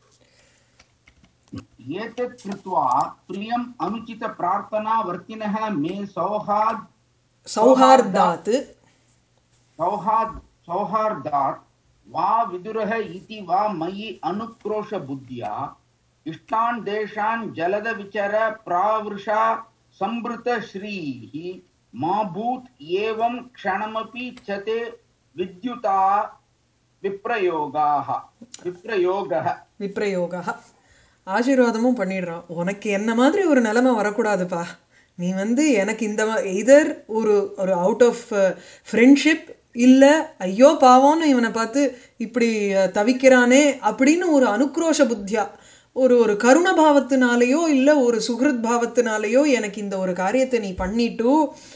एतत् कृत्वा प्रियम् अनुचित प्रार्थना वर्तिनः मे सौहार्द सौहार्दात् सौहार्द सौहार्दात् वा विदुरः इति वा मयि अनुक्रोशबुद्ध्या इष्टान् देशान् जलदविचर प्रावृषा संवृतश्रीः मा भूत् एवं क्षणमपि च ते विद्युता विप्रयोगाः विप्रयोगः விப்ரயோகா ஆசீர்வாதமும் பண்ணிடுறான் உனக்கு என்ன மாதிரி ஒரு நிலைமை வரக்கூடாதுப்பா நீ வந்து எனக்கு இந்த இதர் ஒரு ஒரு அவுட் ஆஃப் ஃப்ரெண்ட்ஷிப் இல்லை ஐயோ பாவம்னு இவனை பார்த்து இப்படி அஹ், தவிக்கிறானே அப்படின்னு ஒரு அனுக்ரோஷ புத்தியா ஒரு ஒரு கருண பாவத்தினாலேயோ இல்லை ஒரு சுகிருத் பாவத்தினாலேயோ எனக்கு இந்த ஒரு காரியத்தை நீ பண்ணிட்டு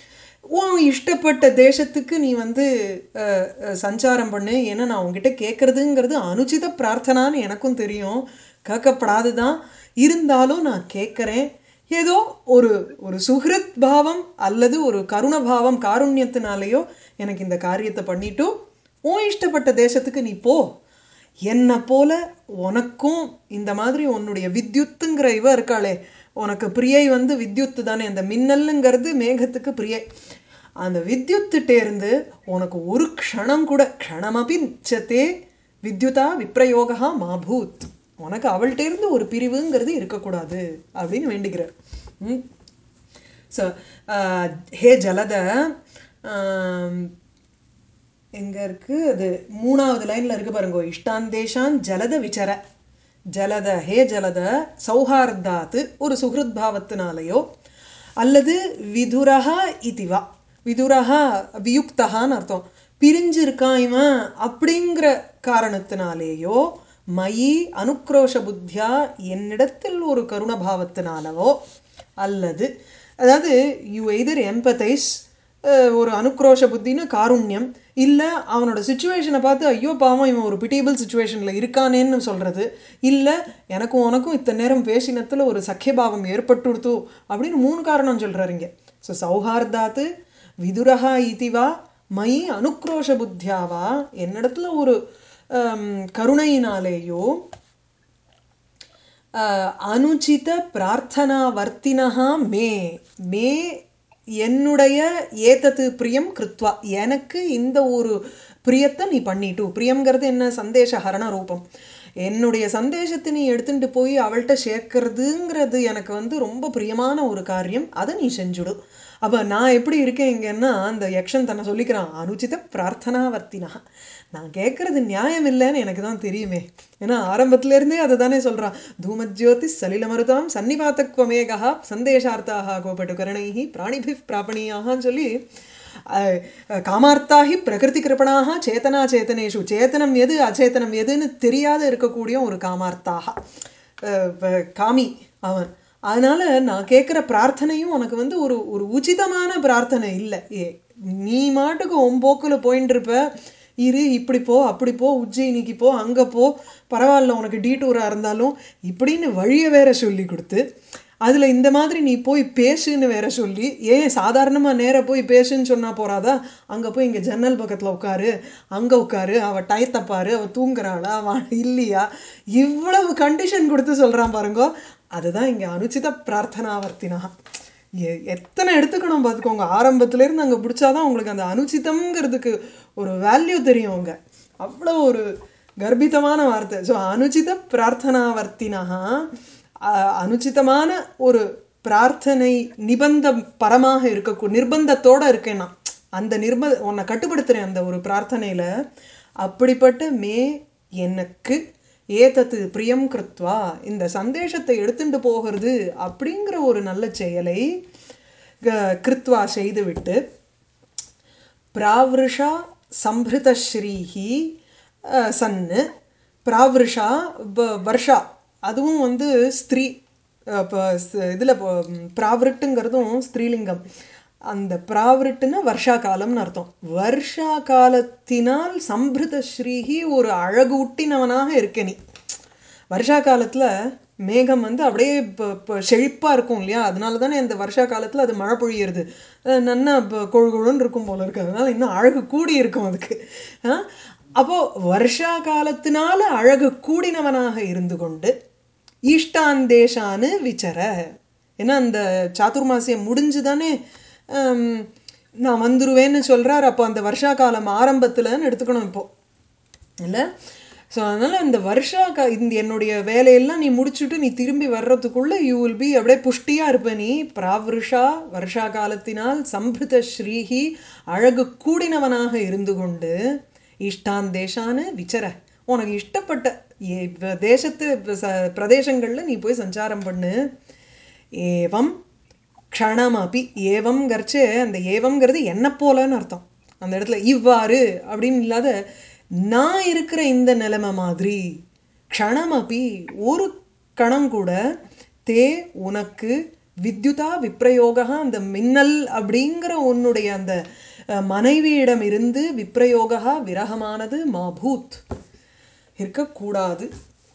உன் இஷ்டப்பட்ட தேசத்துக்கு நீ வந்து அஹ், அஹ், சஞ்சாரம் பண்ணு ஏன்னா நான் உங்ககிட்ட கேட்குறதுங்கிறது அனுச்சித பிரார்த்தனான்னு எனக்கும் தெரியும் கேட்கப்படாது தான் இருந்தாலும் நான் கேட்குறேன் ஏதோ ஒரு ஒரு சுஹ்ருத் பாவம் அல்லது ஒரு கருண பாவம் காருண்யத்தினாலேயோ எனக்கு இந்த காரியத்தை பண்ணிட்டு உன் இஷ்டப்பட்ட தேசத்துக்கு நீ போ என்னை போல உனக்கும் இந்த மாதிரி உன்னுடைய வித்யுத்துங்கிற இவ இருக்காளே உனக்கு பிரியை வந்து வித்யுத்து தானே அந்த மின்னலுங்கிறது மேகத்துக்கு பிரியை அந்த வித்யுத்துட்டேருந்து உனக்கு ஒரு க்ஷணம் கூட க்ஷணமபி நிச்சத்தே வித்யுதா விப்ரயோகா மாபூத் உனக்கு அவள்கிட்டேருந்து ஒரு பிரிவுங்கிறது இருக்கக்கூடாது அப்படின்னு வேண்டிக்கிறார் ம் ஸோ ஹே ஜலத ஆம், எங்க இருக்கு அது மூணாவது லைன்ல இருக்கு பாருங்க இஷ்டாந்தேஷான் ஜலத விசர ஜலத ஹே ஜலத சௌஹார்தாத்து ஒரு சுஹൃத் பாவத்தினாலேயோ அல்லது விதுரஹா இதுவா விதுரஹா வியுக்தகான்னு அர்த்தம் பிரிஞ்சிருக்கான் இவன் அப்படிங்கிற காரணத்தினாலேயோ மயி அனுக்ரோஷ புத்தியா என்னிடத்தில் ஒரு கருண பாவத்தினாலவோ அல்லது அதாவது யூ எய்தர் எம்பத்தைஸ் ஒரு அனுக்ரோஷ புத்தின்னு காருண்யம் இல்லை அவனோட சுச்சுவேஷனை பார்த்து ஐயோ பாவம் இவன் ஒரு பிட்டியபிள் சுச்சுவேஷனில் இருக்கானேன்னு சொல்கிறது இல்லை எனக்கும் உனக்கும் இத்தனை நேரம் பேசினத்தில் ஒரு சக்கியபாவம் ஏற்பட்டுடுத்து அப்படின்னு மூணு காரணம் சொல்கிறாருங்க ஸோ சௌஹார்தாத்து விதுரஹா இதிவா மயி அனுக்ரோஷ புத்தியாவா என்னிடத்துல ஒரு ஆம், கருணையினாலேயோ அஹ், அனுச்சித பிரார்த்தனா வர்த்தினஹா மே மே என்னுடைய ஏதத்து பிரியம் கிருத்வா எனக்கு இந்த ஒரு பிரியத்தை நீ பண்ணிட்டு பிரியம்ங்கிறது என்ன சந்தேஷ ஹரண ரூபம் என்னுடைய சந்தேஷத்தை நீ எடுத்துட்டு போய் அவள்கிட்ட சேர்க்கறதுங்கிறது எனக்கு வந்து ரொம்ப பிரியமான ஒரு காரியம் அதை நீ செஞ்சுடு அப்போ நான் எப்படி இருக்கேன் இங்கன்னா அந்த யக்ஷன் தன்னை சொல்லிக்கிறான் அனுச்சித பிரார்த்தனா வர்த்தினா நான் கேட்கறது நியாயம் இல்லைன்னு எனக்கு தான் தெரியுமே ஏன்னா ஆரம்பத்துல இருந்தே அதை தானே சொல்றான் தூமஜ்யோதி சலிலமருதாம் சன்னிபாத்தக்வமேகா சந்தேஷார்த்தாக கோபட்டுகரணைஹி பிராணிபி பிராபணியாகன்னு சொல்லி அஹ், காமார்த்தாகி பிரகிருதி கிருபணாக சேதனா சேத்தனேஷு சேத்தனம் எது அச்சேதனம் எதுன்னு தெரியாத இருக்கக்கூடிய ஒரு காமார்த்தாக அஹ், வ- காமி அவன் அதனால நான் கேட்குற பிரார்த்தனையும் உனக்கு வந்து ஒரு ஒரு உச்சிதமான பிரார்த்தனை இல்லை ஏ நீ மாட்டுக்கு ஒம்போக்கில் போயின்னு இருப்ப இரு இப்படி போ அப்படி போ உஜ்ஜயினிக்கு போ அங்கே போ பரவாயில்ல உனக்கு டீட்டூராக இருந்தாலும் இப்படின்னு வழியை வேற சொல்லி கொடுத்து அதில் இந்த மாதிரி நீ போய் பேசுன்னு வேற சொல்லி ஏன் சாதாரணமாக நேரா போய் பேசுன்னு சொன்னால் போறாதா அங்கே போய் இங்கே ஜன்னல் பக்கத்தில் உட்காரு அங்கே உட்காரு அவள் டயத்தை பாரு அவள் தூங்குறாளா அவள் இல்லையா இவ்வளவு கண்டிஷன் கொடுத்து சொல்கிறான் பாருங்கோ அதுதான் இங்கே அனுச்சித பிரார்த்தனாவர்த்தினா எ- எத்தனை எடுத்துக்கணும் பார்த்துக்கோங்க ஆரம்பத்துலேருந்து அங்கே பிடிச்சாதான் உங்களுக்கு அந்த அனுச்சிதம்ங்கிறதுக்கு ஒரு வேல்யூ தெரியும் அவங்க அவ்வளோ ஒரு கர்ப்பிதமான வார்த்தை ஸோ அனுச்சித பிரார்த்தனாவர்த்தினா அ- அனுச்சிதமான ஒரு பிரார்த்தனை நிபந்தம் பரமாக இருக்க நிர்பந்தத்தோட இருக்கேன் நான் அந்த நிர்ப உன்னை கட்டுப்படுத்துறேன் அந்த ஒரு பிரார்த்தனையில அப்படிப்பட்ட மே எனக்கு ஏதத்து பிரியம் கிருத்வா இந்த சந்தேஷத்தை எடுத்துட்டு போகிறது அப்படிங்கிற ஒரு நல்ல செயலை க- கிருத்வா செய்துவிட்டு பிராவிருஷா சம்பிருதஸ்ரீஹி அஹ், சன்னு பிராவிருஷா வ- வர்ஷா அதுவும் வந்து ஸ்திரீ இப்போ இதில் பிராவிருட்டுங்கிறதும் ஸ்திரீலிங்கம் அந்த பிராவிருட்டுன்னா வருஷா காலம்னு அர்த்தம் வருஷா காலத்தினால் சம்பிருத ஸ்ரீஹி ஒரு அழகூட்டினவனாக இருக்க நீ வருஷா காலத்தில் மேகம் வந்து அப்படியே இப்போ இப்போ செழிப்பாக இருக்கும் இல்லையா அதனால தானே இந்த வருஷா காலத்தில் அது மழை பொழியிறது அஹ் நன்னா இப்போ கொழு கொழுன்னு இருக்கும் போல இருக்கு அதனால இன்னும் அழகு கூடி இருக்கும் அதுக்கு ஆ? அப்போ வருஷா காலத்தினால அழகு கூடினவனாக இருந்து கொண்டு ஈஷ்டாந்தேஷான்னு விச்சர ஏன்னா அந்த சாதுர்மாசியம் முடிஞ்சு தானே ஹம், நான் வந்துருவேன்னு சொல்றார் அப்போ அந்த வருஷா காலம் ஆரம்பத்துலன்னு எடுத்துக்கணும் இப்போ இல்லை ஸோ அதனால் இந்த வருஷா கா இந்த என்னுடைய வேலையெல்லாம் நீ முடிச்சுட்டு நீ திரும்பி வர்றதுக்குள்ளே யூ வில் பி அப்படியே புஷ்டியாக இருப்ப நீ பிராவிருஷா வருஷா காலத்தினால் சம்பிருத ஸ்ரீஹி அழகு கூடினவனாக இருந்து கொண்டு இஷ்டான் தேசான்னு விச்சர உனக்கு இஷ்டப்பட்ட ஏ- வ- தேசத்து வ- ச- பிரதேசங்கள்ல நீ போய் சஞ்சாரம் பண்ணு ஏவம் க்ஷணமபி ஏவம் கர்ச்சு அந்த ஏவம்ங்கிறது என்ன போலன்னு அர்த்தம் அந்த இடத்துல இவ்வாறு அப்படின்னு இல்லாத நான் இருக்கிற இந்த நிலைமை மாதிரி க்ஷணமபி ஒரு கணம் கூட தே உனக்கு வித்யுதா விப்ரயோகா அந்த மின்னல் அப்படிங்கிற உன்னுடைய அந்த அஹ், மனைவியிடம் இருந்து விப்ரயோகா விரகமானது மாபூத் இருக்கக்கூடாது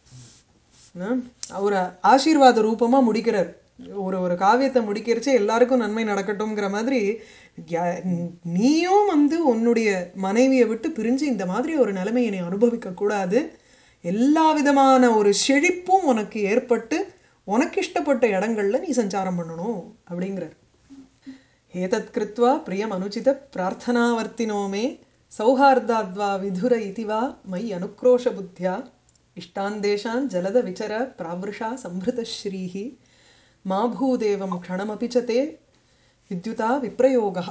அவர் ஆசீர்வாத ரூபமாக முடிக்கிறார் ஒரு ஒரு காவியத்தை முடிக்கிறச்சே எல்லாருக்கும் நன்மை நடக்கட்டும்ங்கிற மாதிரி யா- நீயும் வந்து உன்னுடைய மனைவியை விட்டு பிரிஞ்சு இந்த மாதிரி ஒரு நிலைமையை நீ அனுபவிக்க கூடாது எல்லா விதமான ஒரு செழிப்பும் உனக்கு ஏற்பட்டு உனக்கு இஷ்டப்பட்ட இடங்கள்ல நீ சஞ்சாரம் பண்ணணும் அப்படிங்கிறார் ஏதத் கிருத்வா பிரியம் அனுச்சித பிரார்த்தனாவர்த்தினோ மே சௌஹார்தாத்வா விதுர இதி வா மை அனுக்ரோஷ புத்தியா இஷ்டான் தேசான் ஜலத விசர பிராவிருஷா சம்பிருத ஸ்ரீஹி மா பூதேவம் க்ஷணமபி ச தே வித்யுதா விப்ரயோகா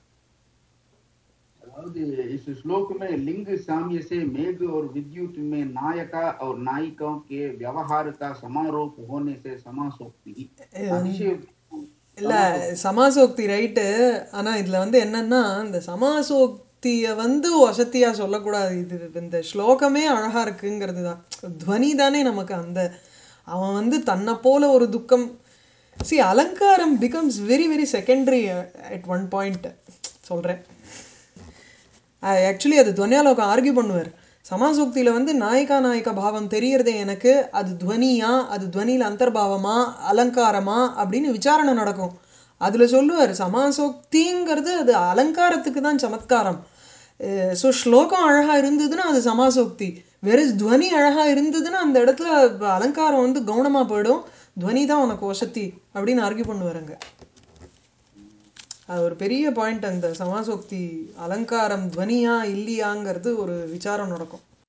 अதாவது इस श्लोक में लिंग साम्य से मेघ और विद्युत में नायका और नायिकाओं के व्यवहार का समारोप होने से समासोक्ति अतिशय இல்லை சமாசோக்தி ரைட்டு ஆனால் இதில் வந்து என்னன்னா இந்த சமாசோக்தியை வந்து வசத்தியாக சொல்லக்கூடாது இது இந்த ஸ்லோகமே அழகாக இருக்குங்கிறது தான் துவனி தானே நமக்கு அந்த அவன் வந்து தன்னை போல ஒரு துக்கம் சி அலங்காரம் becomes very very secondary at one point சொல்கிறேன் ஆக்சுவலி அது துவனியாலோகம் ஆர்கியூ பண்ணுவார் சமாசோக்தியில் வந்து நாயகா நாயக பாவம் தெரியறதே எனக்கு அது துவனியா அது துவனியில் அந்தர்பாவமா அலங்காரமா அப்படின்னு விசாரணை நடக்கும் அதில் சொல்லுவார் சமாசோக்திங்கிறது அது அலங்காரத்துக்கு தான் சமத்காரம் ஸோ ஸ்லோகம் அழகாக இருந்ததுன்னா அது சமாசோக்தி வெறும் துவனி அழகாக இருந்ததுன்னா அந்த இடத்துல அலங்காரம் வந்து கவனமாக போயிடும் துவனி தான் உனக்கு வசதி அப்படின்னு ஆர்கியூ பண்ணுவாருங்க அது ஒரு பெரிய பாயிண்ட் அந்த சமாசோக்தி அலங்காரம் துவனியா இல்லையாங்கிறது ஒரு விசாரம் நடக்கும்